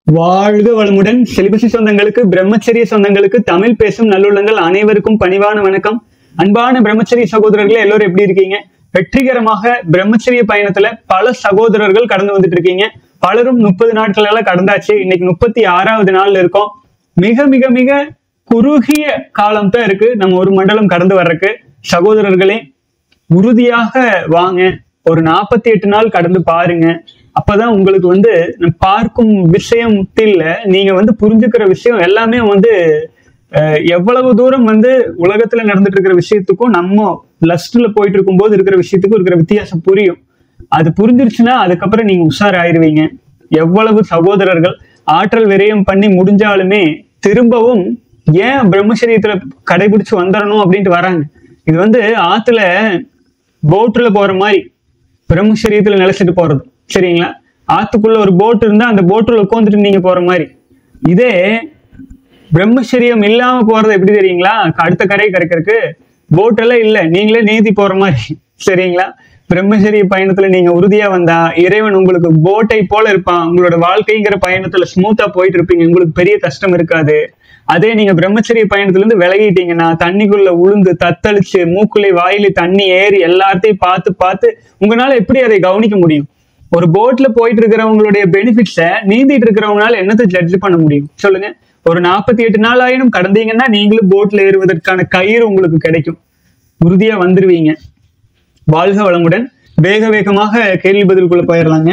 வாழ்க வளமுடன் செலிபசி சொந்தங்களுக்கு பிரம்மச்சரிய சொந்தங்களுக்கு தமிழ் பேசும் நல்லுள்ளங்கள் அனைவருக்கும் பணிவான வணக்கம் அன்பான பிரம்மச்சரிய சகோதரர்களே எல்லாரும் எப்படி இருக்கீங்க வெற்றிகரமாக பிரம்மச்சரிய பயணத்துல பல சகோதரர்கள் கடந்து வந்துட்டு இருக்கீங்க பலரும் முப்பது நாட்கள் எல்லாம் கடந்தாச்சு இன்னைக்கு முப்பத்தி ஆறாவது நாள்ல இருக்கோம் மிக மிக மிக குறுகிய காலம் தான் இருக்கு நம்ம ஒரு மண்டலம் கடந்து வர்றதுக்கு சகோதரர்களே உறுதியாக வாங்க ஒரு நாற்பத்தி எட்டு நாள் கடந்து பாருங்க அப்பதான் உங்களுக்கு வந்து நான் பார்க்கும் விஷயத்தில நீங்க வந்து புரிஞ்சுக்கிற விஷயம் எல்லாமே வந்து அஹ், எவ்வளவு தூரம் வந்து உலகத்துல நடந்துட்டு இருக்கிற விஷயத்துக்கும் நம்ம லஸ்ட்ல போயிட்டு இருக்கும்போது இருக்கிற விஷயத்துக்கும் இருக்கிற வித்தியாசம் புரியும் அது புரிஞ்சிருச்சுன்னா அதுக்கப்புறம் நீங்க உஷார் ஆயிருவீங்க எவ்வளவு சகோதரர்கள் ஆற்றல் விரயம் பண்ணி முடிஞ்சாலுமே திரும்பவும் ஏன் பிரம்மச்சரியத்துல கடைபிடிச்சு வந்துடணும் அப்படின்ட்டு வராங்க இது வந்து ஆத்துல போட்டுல போற மாதிரி பிரம்மச்சரியத்துல நிலைச்சிட்டு போறது சரிங்களா ஆத்துக்குள்ள ஒரு போட் இருந்தா அந்த போட்டுல உட்காந்துட்டு நீங்க போற மாதிரி இதே பிரம்மச்சரியம் இல்லாம போறது எப்படி தெரியுங்களா அடுத்த கரையை கரைக்கிறதுக்கு போட் எல்லாம் இல்ல நீங்களே நீதி போற மாதிரி சரிங்களா பிரம்மச்சரிய பயணத்துல நீங்க உறுதியா வந்தா இறைவன் உங்களுக்கு போட்டை போல இருப்பான் உங்களோட வாழ்க்கைங்கிற பயணத்துல ஸ்மூத்தா போயிட்டு இருப்பீங்க உங்களுக்கு பெரிய கஷ்டம் இருக்காது அதே நீங்க பிரம்மச்சரிய பயணத்துல இருந்து விலகிட்டீங்கன்னா தண்ணிக்குள்ள உளுந்து தத்தளிச்சு மூக்குலை வாயில தண்ணி ஏறி எல்லாத்தையும் பார்த்து பார்த்து உங்களால எப்படி அதை கவனிக்க முடியும் ஒரு போட்ல போயிட்டு இருக்கிறவங்களுடைய பெனிஃபிட்ஸை நீந்திட்டு இருக்கிறவங்களால என்னத்தை ஜட்ஜ் பண்ண முடியும் சொல்லுங்க ஒரு நாற்பத்தி எட்டு நாள் ஆயினும் கடந்தீங்கன்னா நீங்களும் போட்ல ஏறுவதற்கான கயிறு உங்களுக்கு கிடைக்கும் உறுதியா வந்துருவீங்க வாழ்க வளமுடன் வேக வேகமாக கேள்வி பதிலுக்குள்ள போயிடலாங்க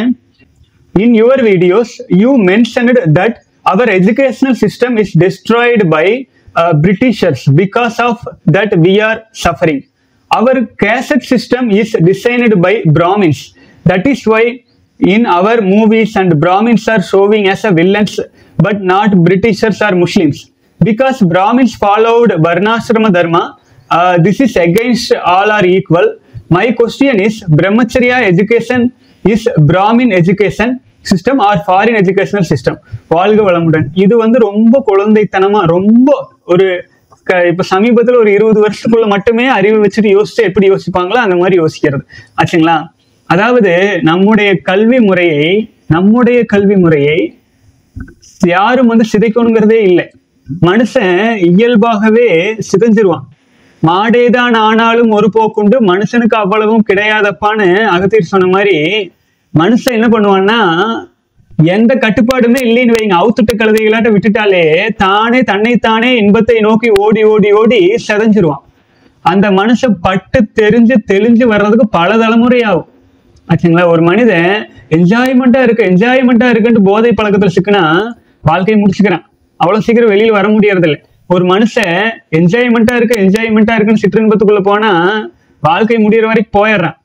In your videos, you mentioned that our educational system is destroyed by uh, Britishers. Because of that, we are suffering. Our caste system is designed by Brahmins. That is why in our movies and Brahmins are showing as a villains, but not Britishers or Muslims. Because Brahmins followed Varnashrama Dharma, uh, this is against all are equal. My question is Brahmacharya education is Brahmin education system or foreign educational system வாழ்க வளமுடன் இது வந்து ரொம்ப குழந்தைத்தனமா ரொம்ப ஒரு க- இப்ப சமீபத்துல ஒரு இருபது வருஷத்துக்குள்ள மட்டுமே அறிவு வச்சுட்டு யோசிச்சு எப்படி யோசிப்பாங்களோ அந்த மாதிரி யோசிக்கிறது ஆச்சுங்களா அதாவது நம்முடைய கல்வி முறையை நம்முடைய கல்வி முறையை யாரும் வந்து சிதைக்கணுங்கிறதே இல்லை மனுஷன் இயல்பாகவே சிதைஞ்சிருவான் மாடேதான் ஆனாலும் ஒரு போக்குண்டு மனுஷனுக்கு அவ்வளவும் கிடையாதப்பான்னு அகத்தீர் சொன்ன மாதிரி மனுஷன் என்ன பண்ணுவான்னா எந்த கட்டுப்பாடுமே இல்லைன்னு வைங்க அவுத்துட்டு கழுதைகளாட்ட விட்டுட்டாலே தானே தன்னைத்தானே இன்பத்தை நோக்கி ஓடி ஓடி ஓடி சிதைஞ்சிருவான் அந்த மனுஷன் பட்டு தெரிஞ்சு தெளிஞ்சு வர்றதுக்கு பல தலைமுறை ஆகும் ஆச்சுங்களா ஒரு மனிதன் என்ஜாய்மெண்டா இருக்கு என்ஜாய்மெண்டா இருக்குன்ட்டு போதை பழக்கத்துல சிக்கினா வாழ்க்கையை முடிச்சுக்கிறான் அவ்வளவு சீக்கிரம் வெளியில வர முடியறது இல்ல ஒரு மனுஷன் என்ஜாய்மெண்டா இருக்கு என்ஜாய்மெண்டா இருக்குன்னு சிற்றின்பத்துக்குள்ள போனா வாழ்க்கை முடியற வரைக்கும் போயிடுறான்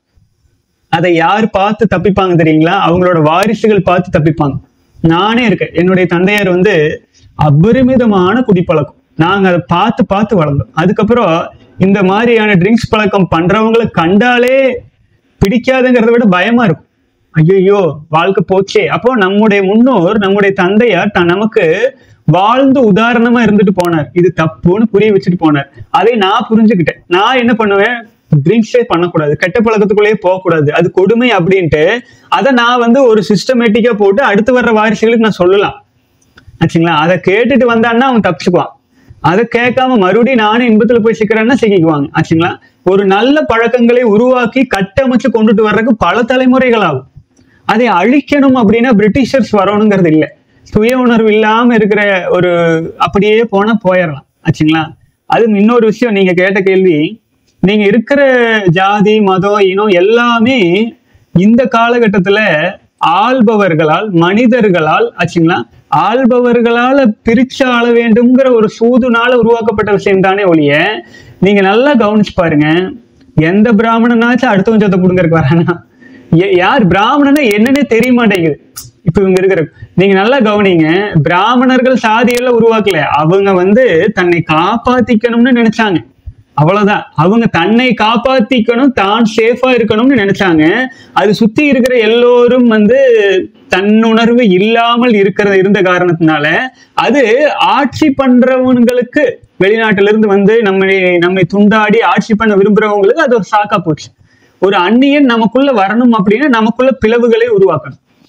அதை யார் பார்த்து தப்பிப்பாங்க தெரியுங்களா அவங்களோட வாரிசுகள் பார்த்து தப்பிப்பாங்க நானே இருக்கேன் என்னுடைய தந்தையார் வந்து அபரிமிதமான குடிப்பழக்கம் நாங்க அதை பார்த்து பார்த்து வளர்ந்தோம் அதுக்கப்புறம் இந்த மாதிரியான ட்ரிங்க்ஸ் பழக்கம் பண்றவங்களை கண்டாலே பிடிக்காதுங்கிறத விட பயமா இருக்கும் ஐயோ வாழ்க்கை போச்சே அப்போ நம்முடைய முன்னோர் நம்முடைய தந்தையார் தான் நமக்கு வாழ்ந்து உதாரணமா இருந்துட்டு போனார் இது தப்புன்னு புரிய வச்சுட்டு போனார் அதை நான் புரிஞ்சுக்கிட்டேன் நான் என்ன பண்ணுவேன் ட்ரிங்க்ஸே பண்ணக்கூடாது கெட்ட பழக்கத்துக்குள்ளேயே போகக்கூடாது அது கொடுமை அப்படின்ட்டு அதை நான் வந்து ஒரு சிஸ்டமேட்டிக்கா போட்டு அடுத்து வர்ற வாரிசுகளுக்கு நான் சொல்லலாம் ஆச்சுங்களா அதை கேட்டுட்டு வந்தான்னா அவன் தப்பிச்சுக்குவான் அதை கேட்காம மறுபடியும் நானும் இன்பத்துல போய் சிக்கிறேன்னா சிக்கிக்குவாங்க ஆச்சுங்களா ஒரு நல்ல பழக்கங்களை உருவாக்கி கட்டமைச்சு கொண்டுட்டு வர்றதுக்கு பல தலைமுறைகள் ஆகும் அதை அழிக்கணும் அப்படின்னா பிரிட்டிஷர்ஸ் வரணுங்கிறது இல்லை சுய உணர்வு இல்லாம இருக்கிற ஒரு அப்படியே போனா போயிடலாம் ஆச்சுங்களா அது இன்னொரு விஷயம் நீங்க கேட்ட கேள்வி நீங்க இருக்கிற ஜாதி மதம் இனம் எல்லாமே இந்த காலகட்டத்துல ஆள்பவர்களால் மனிதர்களால் ஆச்சுங்களா ஆள்பவர்களால பிரிச்சு ஆள வேண்டும்ங்கிற ஒரு சூதுனால உருவாக்கப்பட்ட விஷயம் தானே ஒழிய நீங்க நல்லா கவனிச்சு பாருங்க எந்த பிராமணனாச்சும் அடுத்தவன் சொத்தை புடுங்கறதுக்கு வரானா ய- யார் பிராமணனா என்னன்னே தெரிய மாட்டேங்குது இப்ப இவங்க இருக்கிற நீங்க நல்லா கவனிங்க பிராமணர்கள் சாதியெல்லாம் உருவாக்கல அவங்க வந்து தன்னை காப்பாத்திக்கணும்னு நினைச்சாங்க அவ்வளவுதான் அவங்க தன்னை காப்பாத்திக்கணும் தான் சேஃபா இருக்கணும்னு நினைச்சாங்க அது சுத்தி இருக்கிற எல்லோரும் வந்து தன்னுணர்வு இல்லாமல் இருக்கிற இருந்த காரணத்தினால அது ஆட்சி பண்றவங்களுக்கு வெளிநாட்டுல இருந்து வந்து நம்மை நம்மை துண்டாடி ஆட்சி பண்ண விரும்புறவங்களுக்கு அது ஒரு சாக்கா போச்சு ஒரு அந்நியன் நமக்குள்ள வரணும் அப்படின்னா நமக்குள்ள பிளவுகளை உருவாக்கணும்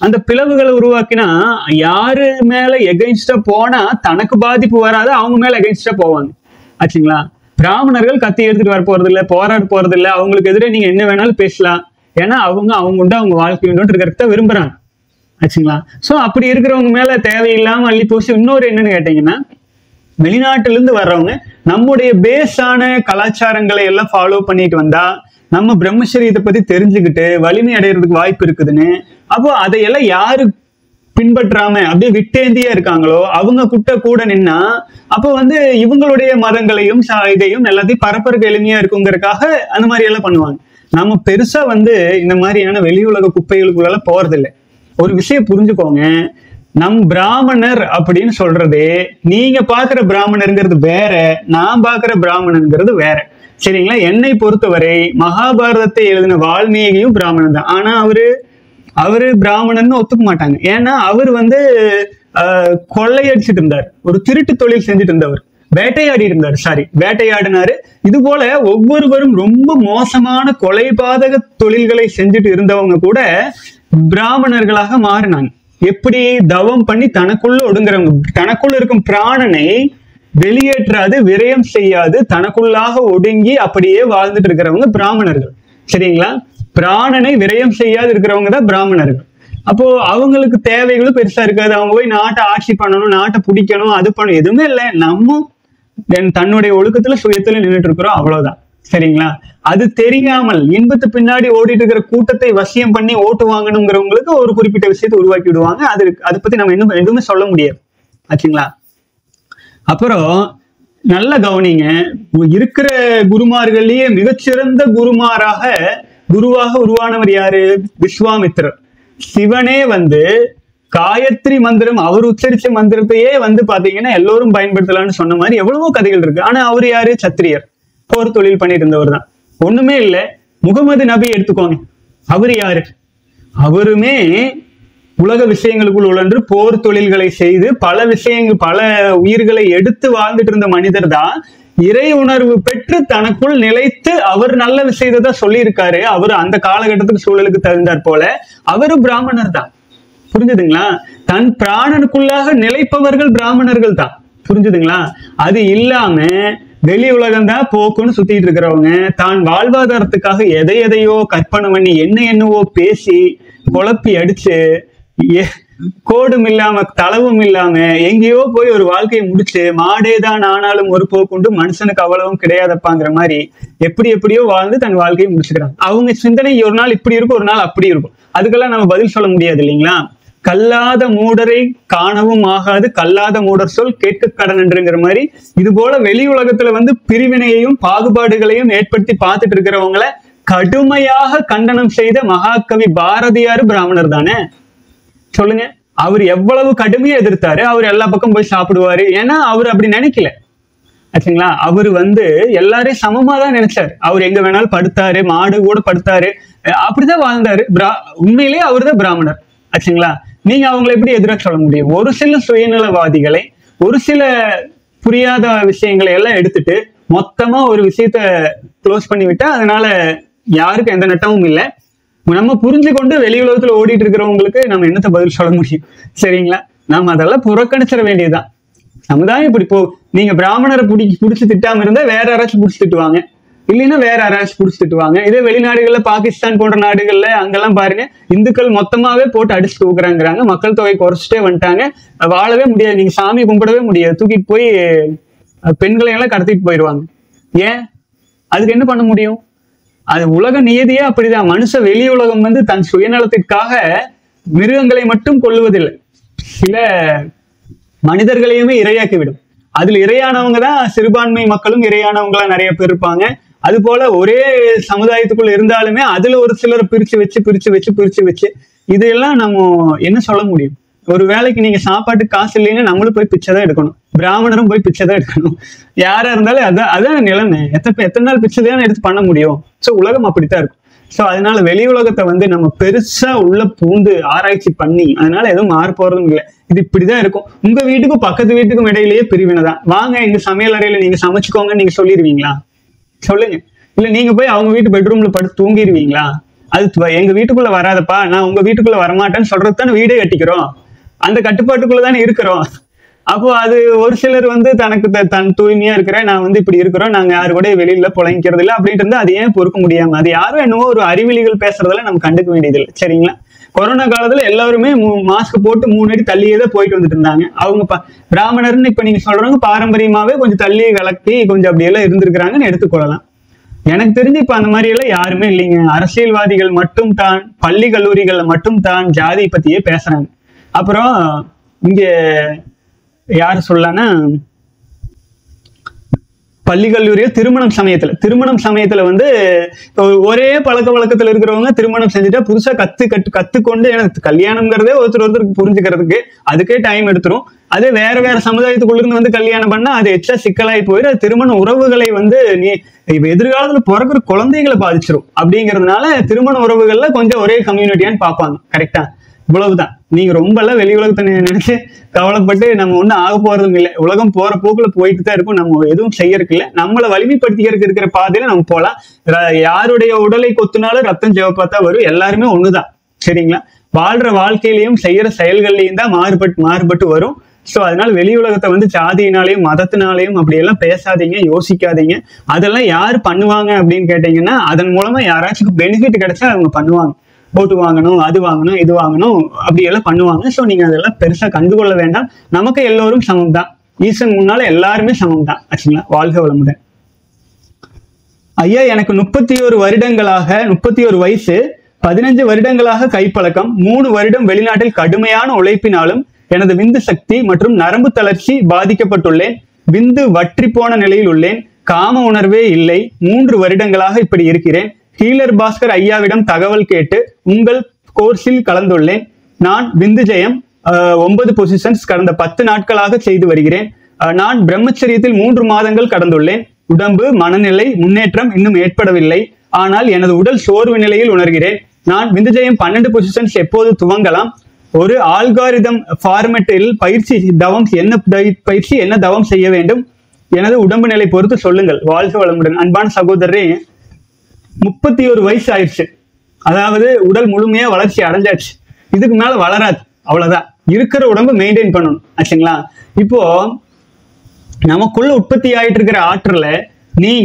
அந்த பிளவுகளை உருவாக்கினா யாரு மேல எகென்ஸ்டா போனா தனக்கு பாதிப்பு வராது அவங்க மேல எகென்ஸ்டா போவாங்க ஆச்சுங்களா பிராமணர்கள் கத்தி எடுத்துட்டு வர போறது இல்ல போராட போறது இல்ல அவங்களுக்கு எதிரே நீங்க என்ன வேணாலும் பேசலாம் ஏன்னா அவங்க அவங்க உண்டு அவங்க வாழ்க்கை உண்டு இருக்கிறத விரும்புறாங்க ஆச்சுங்களா சோ அப்படி இருக்கிறவங்க மேல தேவையில்லாம அள்ளி பூசி இன்னொரு என்னன்னு கேட்டீங்கன்னா வெளிநாட்டுல இருந்து வர்றவங்க நம்முடைய பேஸான கலாச்சாரங்களை எல்லாம் ஃபாலோ பண்ணிட்டு வந்தா நம்ம பிரம்மச்சரியத்தை பத்தி தெரிஞ்சுக்கிட்டு வலிமை அடைகிறதுக்கு வாய்ப்பு இருக்குதுன்னு அப்போ அதையெல்லாம் யாரு பின்பற்றாம அப்படியே விட்டேந்தியா இருக்காங்களோ அவங்க குட்ட கூட நின்னா அப்போ வந்து இவங்களுடைய மதங்களையும் சா- இதையும் எல்லாத்தையும் பரப்பறக்கு எளிமையா இருக்குங்கிறதுக்காக அந்த மாதிரி எல்லாம் பண்ணுவாங்க நம்ம பெருசா வந்து இந்த மாதிரியான வெளி உலக குப்பைகளுக்குள்ள போறதில்லை ஒரு விஷயம் புரிஞ்சுக்கோங்க நம் பிராமணர் அப்படின்னு சொல்றதே நீங்க பாக்குற பிராமணருங்கிறது வேற நான் பாக்குற பிராமணனுங்கிறது வேற சரிங்களா என்னை பொறுத்தவரை மகாபாரதத்தை எழுதின வால்மீகியும் பிராமணன் தான் ஆனா அவரு அவரு பிராமணன்னு ஒத்துக்க மாட்டாங்க ஏன்னா அவர் வந்து ஆஹ், கொள்ளையடிச்சிட்டு இருந்தார் ஒரு திருட்டு தொழில் செஞ்சுட்டு இருந்தவர் வேட்டையாடி இருந்தார் சாரி வேட்டையாடினாரு இது போல ஒவ்வொருவரும் ரொம்ப மோசமான கொலைபாதக தொழில்களை செஞ்சுட்டு இருந்தவங்க கூட பிராமணர்களாக மாறினாங்க எப்படி தவம் பண்ணி தனக்குள்ள ஒடுங்குறவங்க தனக்குள்ள இருக்கும் பிராணனை வெளியேற்றாது விரயம் செய்யாது தனக்குள்ளாக ஒடுங்கி அப்படியே வாழ்ந்துட்டு இருக்கிறவங்க பிராமணர்கள் சரிங்களா பிராணனை விரயம் செய்யாது இருக்கிறவங்க தான் பிராமணர்கள் அப்போ அவங்களுக்கு தேவைகளும் பெருசா இருக்காது அவங்க போய் நாட்டை ஆட்சி பண்ணணும் நாட்டை பிடிக்கணும் அது பண்ணணும் எதுவுமே இல்லை நம்ம தென் தன்னுடைய ஒழுக்கத்துல சுயத்துல நின்றுட்டு இருக்கிறோம் அவ்வளவுதான் சரிங்களா அது தெரியாமல் இன்பத்து பின்னாடி ஓடிட்டு இருக்கிற கூட்டத்தை வசியம் பண்ணி ஓட்டு வாங்கணுங்கிறவங்களுக்கு ஒரு குறிப்பிட்ட விஷயத்தை உருவாக்கி விடுவாங்க அது அதை பத்தி நம்ம இன்னும் எதுவுமே சொல்ல முடியாது ஆச்சுங்களா அப்புறம் நல்ல கவனிங்க இருக்கிற குருமார்கள்லயே மிகச்சிறந்த குருமாராக குருவாக உருவானவர் யாரு விஸ்வாமித்திரர் சிவனே வந்து காயத்ரி மந்திரம் அவர் உச்சரிச்ச மந்திரத்தையே வந்து பாத்தீங்கன்னா எல்லோரும் பயன்படுத்தலாம்னு சொன்ன மாதிரி எவ்வளவோ கதைகள் இருக்கு ஆனா அவர் யாரு சத்திரியர் போர் தொழில் பண்ணிட்டு இருந்தவர் தான் ஒண்ணுமே இல்ல முகமது நபி எடுத்துக்கோங்க அவர் யாரு அவருமே உலக விஷயங்களுக்குள் உழன்று போர் தொழில்களை செய்து பல விஷயங்கள் பல உயிர்களை எடுத்து வாழ்ந்துட்டு இருந்த மனிதர் தான் இறை உணர்வு பெற்று தனக்குள் நிலைத்து அவர் நல்ல விஷயத்தை தான் சொல்லியிருக்காரு அவர் அந்த காலகட்டத்துக்கு சூழலுக்கு தகுந்தாற் போல அவரும் பிராமணர் தான் புரிஞ்சுதுங்களா தன் பிராணனுக்குள்ளாக நிலைப்பவர்கள் பிராமணர்கள் தான் புரிஞ்சுதுங்களா அது இல்லாம வெளி உலகம் தான் போக்குன்னு சுத்திட்டு இருக்கிறவங்க தான் வாழ்வாதாரத்துக்காக எதை எதையோ கற்பனை பண்ணி என்ன என்னவோ பேசி குழப்பி அடிச்சு எ- கோடும் இல்லாம தளவும் இல்லாம எங்கேயோ போய் ஒரு வாழ்க்கையை முடிச்சு மாடே தான் ஆனாலும் ஒரு போக்குண்டு மனுஷனுக்கு அவ்வளவும் கிடையாதப்பாங்கிற மாதிரி எப்படி எப்படியோ வாழ்ந்து தன் வாழ்க்கையை முடிச்சுக்கிறாங்க அவங்க சிந்தனை ஒரு நாள் இப்படி இருக்கும் ஒரு நாள் அப்படி இருக்கும் அதுக்கெல்லாம் நம்ம பதில் சொல்ல முடியாது இல்லைங்களா கல்லாத மூடரை காணவும் ஆகாது கல்லாத மூடர் சொல் கேட்க கடனன்றுங்கிற மாதிரி இது போல வெளி உலகத்துல வந்து பிரிவினையையும் பாகுபாடுகளையும் ஏற்படுத்தி பார்த்துட்டு இருக்கிறவங்கள கடுமையாக கண்டனம் செய்த மகாகவி பாரதியார் பிராமணர் தானே சொல்லுங்க அவர் எவ்வளவு கடுமையா எதிர்த்தாரு அவர் எல்லா பக்கம் போய் சாப்பிடுவாரு ஏன்னா அவர் அப்படி நினைக்கல ஆச்சுங்களா அவர் வந்து எல்லாரையும் சமமா தான் நினைச்சாரு அவர் எங்க வேணாலும் படுத்தாரு மாடு கூட படுத்தாரு அஹ் அப்படிதான் வாழ்ந்தாரு பிரா உண்மையிலேயே அவர் தான் பிராமணர் ஆச்சுங்களா நீங்க அவங்களை எப்படி எதிராக சொல்ல முடியும் ஒரு சில சுயநலவாதிகளை ஒரு சில புரியாத விஷயங்களை எல்லாம் எடுத்துட்டு மொத்தமா ஒரு விஷயத்த க்ளோஸ் பண்ணி விட்டா அதனால யாருக்கும் எந்த நட்டமும் இல்லை நம்ம புரிஞ்சு கொண்டு வெளி உலகத்துல ஓடிட்டு இருக்கிறவங்களுக்கு நம்ம என்னத்த பதில் சொல்ல முடியும் சரிங்களா நம்ம அதெல்லாம் புறக்கணிச்சிட வேண்டியதுதான் சமுதாயம் இப்படி போ நீங்க பிராமணரை பிடி பிடிச்சி திட்டாம இருந்தா வேற யாராச்சும் பிடிச்சி திட்டுவாங்க இல்லைன்னா வேற யாராச்சும் பிடிச்சி திட்டுவாங்க இதே வெளிநாடுகள்ல பாகிஸ்தான் போன்ற நாடுகள்ல அங்கெல்லாம் பாருங்க இந்துக்கள் மொத்தமாவே போட்டு அடிச்சு தூக்குறாங்கிறாங்க மக்கள் தொகை குறைச்சிட்டே வந்துட்டாங்க வாழவே முடியாது நீங்க சாமி கும்பிடவே முடியாது தூக்கிட்டு போய் அஹ், பெண்களை எல்லாம் கடத்திட்டு போயிடுவாங்க ஏன் அதுக்கு என்ன பண்ண முடியும் அது உலக நியதியே அப்படிதான் மனுஷ வெளி உலகம் வந்து தன் சுயநலத்திற்காக மிருகங்களை மட்டும் கொல்லுவதில்லை சில மனிதர்களையுமே இரையாக்கி விடும் அதுல இரையானவங்க தான் சிறுபான்மை மக்களும் இரையானவங்களா நிறைய பேர் இருப்பாங்க அது போல ஒரே சமுதாயத்துக்குள்ள இருந்தாலுமே அதுல ஒரு சிலரை பிரிச்சு வச்சு பிரிச்சு வச்சு பிரிச்சு வச்சு இதெல்லாம் நம்ம என்ன சொல்ல முடியும் ஒரு வேலைக்கு நீங்க சாப்பாட்டுக்கு காசு இல்லைன்னா நம்மளும் போய் பிச்சை தான் எடுக்கணும் பிராமணரும் போய் பிச்சை தான் எடுக்கணும் யாரா இருந்தாலும் அதான் அதான் நிலைமை எத்தனை எத்தனை நாள் பிச்சை தான் எடுத்து பண்ண முடியும் ஸோ உலகம் அப்படித்தான் இருக்கும் ஸோ அதனால வெளி உலகத்தை வந்து நம்ம பெருசா உள்ள பூந்து ஆராய்ச்சி பண்ணி அதனால எதுவும் மாற போறதும் இல்லை இது இப்படிதான் இருக்கும் உங்க வீட்டுக்கும் பக்கத்து வீட்டுக்கும் இடையிலேயே பிரிவினை தான் வாங்க எங்க சமையல் அறையில நீங்க சமைச்சுக்கோங்கன்னு நீங்க சொல்லிடுவீங்களா சொல்லுங்க இல்ல நீங்க போய் அவங்க வீட்டு பெட்ரூம்ல படுத்து தூங்கிடுவீங்களா அது துவ- எங்க வீட்டுக்குள்ள வராதப்பா நான் உங்க வீட்டுக்குள்ள வரமாட்டேன்னு சொல்றது தானே வீடே கட்டிக்கிறோம் அந்த கட்டுப்பாட்டுக்குள்ள தானே இருக்கிறோம் அப்போ அது ஒரு சிலர் வந்து தனக்கு த- தன் தூய்மையா இருக்கிறேன் நான் வந்து இப்படி இருக்கிறோம் நாங்க யாரு கூட வெளியில புழைக்கிறது இல்லை அப்படின்ட்டு இருந்தா அது ஏன் பொறுக்க முடியாம அது யாரும் என்னவோ ஒரு அறிவிலிகள் பேசுறதுல நம்ம கண்டுக்க வேண்டியதில்லை சரிங்களா கொரோனா காலத்துல எல்லாருமே மாஸ்க் போட்டு மூணு அடி தள்ளியே தான் போயிட்டு வந்துட்டு இருந்தாங்க அவங்க ப- பிராமணர்னு இப்ப நீங்க சொல்றவங்க பாரம்பரியமாவே கொஞ்சம் தள்ளி விளக்கி கொஞ்சம் அப்படியெல்லாம் இருந்திருக்கிறாங்கன்னு எடுத்துக்கொள்ளலாம் எனக்கு தெரிஞ்சு இப்ப அந்த மாதிரி எல்லாம் யாருமே இல்லைங்க அரசியல்வாதிகள் மட்டும் தான் பள்ளி கல்லூரிகள்ல மட்டும் தான் ஜாதி பத்தியே பேசுறாங்க அப்புறம் இங்க யார் சொல்லலாம்னா பள்ளி கல்லூரியில் திருமணம் சமயத்துல திருமணம் சமயத்துல வந்து இப்போ ஒரே பழக்க வழக்கத்துல இருக்கிறவங்க திருமணம் செஞ்சுட்டா புதுசா கத்து கட்டு கத்துக்கொண்டு எனக்கு கல்யாணம்ங்கிறதே ஒருத்தர் ஒருத்தருக்கு புரிஞ்சுக்கிறதுக்கு அதுக்கே டைம் எடுத்துரும் அதே வேற வேற சமுதாயத்துக்குள்ள இருந்து வந்து கல்யாணம் பண்ணா அது எச்சா சிக்கலாகி போயிடும் அது திருமண உறவுகளை வந்து நீ இப்ப எதிர்காலத்துல பிறக்கிற குழந்தைகளை பாதிச்சிரும் அப்படிங்கிறதுனால திருமண உறவுகள்ல கொஞ்சம் ஒரே கம்யூனிட்டியான்னு பார்ப்பாங்க கரெக்டா இவ்வளவுதான் நீங்க ரொம்ப எல்லாம் வெளி உலகத்தை நி- நினைச்சு கவலைப்பட்டு நம்ம ஒண்ணும் ஆக போறதும் இல்லை உலகம் போற போக்குல போயிட்டு தான் இருக்கும் நம்ம எதுவும் செய்யறதுக்கு இல்லை நம்மளை வலிமைப்படுத்திக்கிறதுக்கு இருக்கிற பாதையில நம்ம போலாம் ர- யாருடைய உடலை கொத்துனாலும் ரத்தம் சிவப்பா தான் வரும் எல்லாருமே ஒண்ணுதான் சரிங்களா வாழ்ற வாழ்க்கையிலையும் செய்யற செயல்கள்லையும் தான் மாறுபட்டு மாறுபட்டு வரும் ஸோ அதனால வெளி உலகத்தை வந்து ஜாதியினாலையும் மதத்தினாலையும் அப்படியெல்லாம் பேசாதீங்க யோசிக்காதீங்க அதெல்லாம் யார் பண்ணுவாங்க அப்படின்னு கேட்டீங்கன்னா அதன் மூலமா யாராச்சும் பெனிஃபிட் கிடைச்சா அவங்க பண்ணுவாங்க ஓட்டு வாங்கணும் அது வாங்கணும் இது வாங்கணும் அப்படி எல்லாம் பண்ணுவாங்க ஸோ நீங்க அதெல்லாம் பெருசா கண்டுகொள்ள வேண்டாம் நமக்கு எல்லோரும் சமம் தான் ஈசன் முன்னால எல்லாருமே சமம் தான் ஆச்சுங்களா வாழ்க வளமுடன் ஐயா எனக்கு முப்பத்தி ஒரு வருடங்களாக முப்பத்தி ஒரு வயசு பதினஞ்சு வருடங்களாக கைப்பழக்கம் மூணு வருடம் வெளிநாட்டில் கடுமையான உழைப்பினாலும் எனது விந்து சக்தி மற்றும் நரம்பு தளர்ச்சி பாதிக்கப்பட்டுள்ளேன் விந்து வற்றி போன நிலையில் உள்ளேன் காம உணர்வே இல்லை மூன்று வருடங்களாக இப்படி இருக்கிறேன் ஹீலர் பாஸ்கர் ஐயாவிடம் தகவல் கேட்டு உங்கள் கோர்ஸில் கலந்துள்ளேன் நான் விந்து ஜெயம் அஹ், ஒன்பது பொசிஷன்ஸ் கடந்த பத்து நாட்களாக செய்து வருகிறேன் அஹ், நான் பிரம்மச்சரியத்தில் மூன்று மாதங்கள் கடந்துள்ளேன் உடம்பு மனநிலை முன்னேற்றம் இன்னும் ஏற்படவில்லை ஆனால் எனது உடல் சோர்வு நிலையில் உணர்கிறேன் நான் விந்துஜயம் பன்னெண்டு பொசிஷன்ஸ் எப்போது துவங்கலாம் ஒரு ஆல்காரிதம் ஃபார்மெட்டில் பயிற்சி தவம் என்ன தை- பயிற்சி என்ன தவம் செய்ய வேண்டும் எனது உடம்பு நிலை பொறுத்து சொல்லுங்கள் வாழ்க வளமுடன் அன்பான சகோதரரே முப்பத்தி ஒரு வயசு ஆயிடுச்சு அதாவது உடல் முழுமையா வளர்ச்சி அடைஞ்சாச்சு இதுக்கு மேல வளராது அவ்வளவுதான் இருக்கிற உடம்பு மெயின்டைன் பண்ணணும் ஆச்சுங்களா இப்போ நமக்குள்ள உற்பத்தி ஆயிட்டு இருக்கிற ஆற்றல நீங்க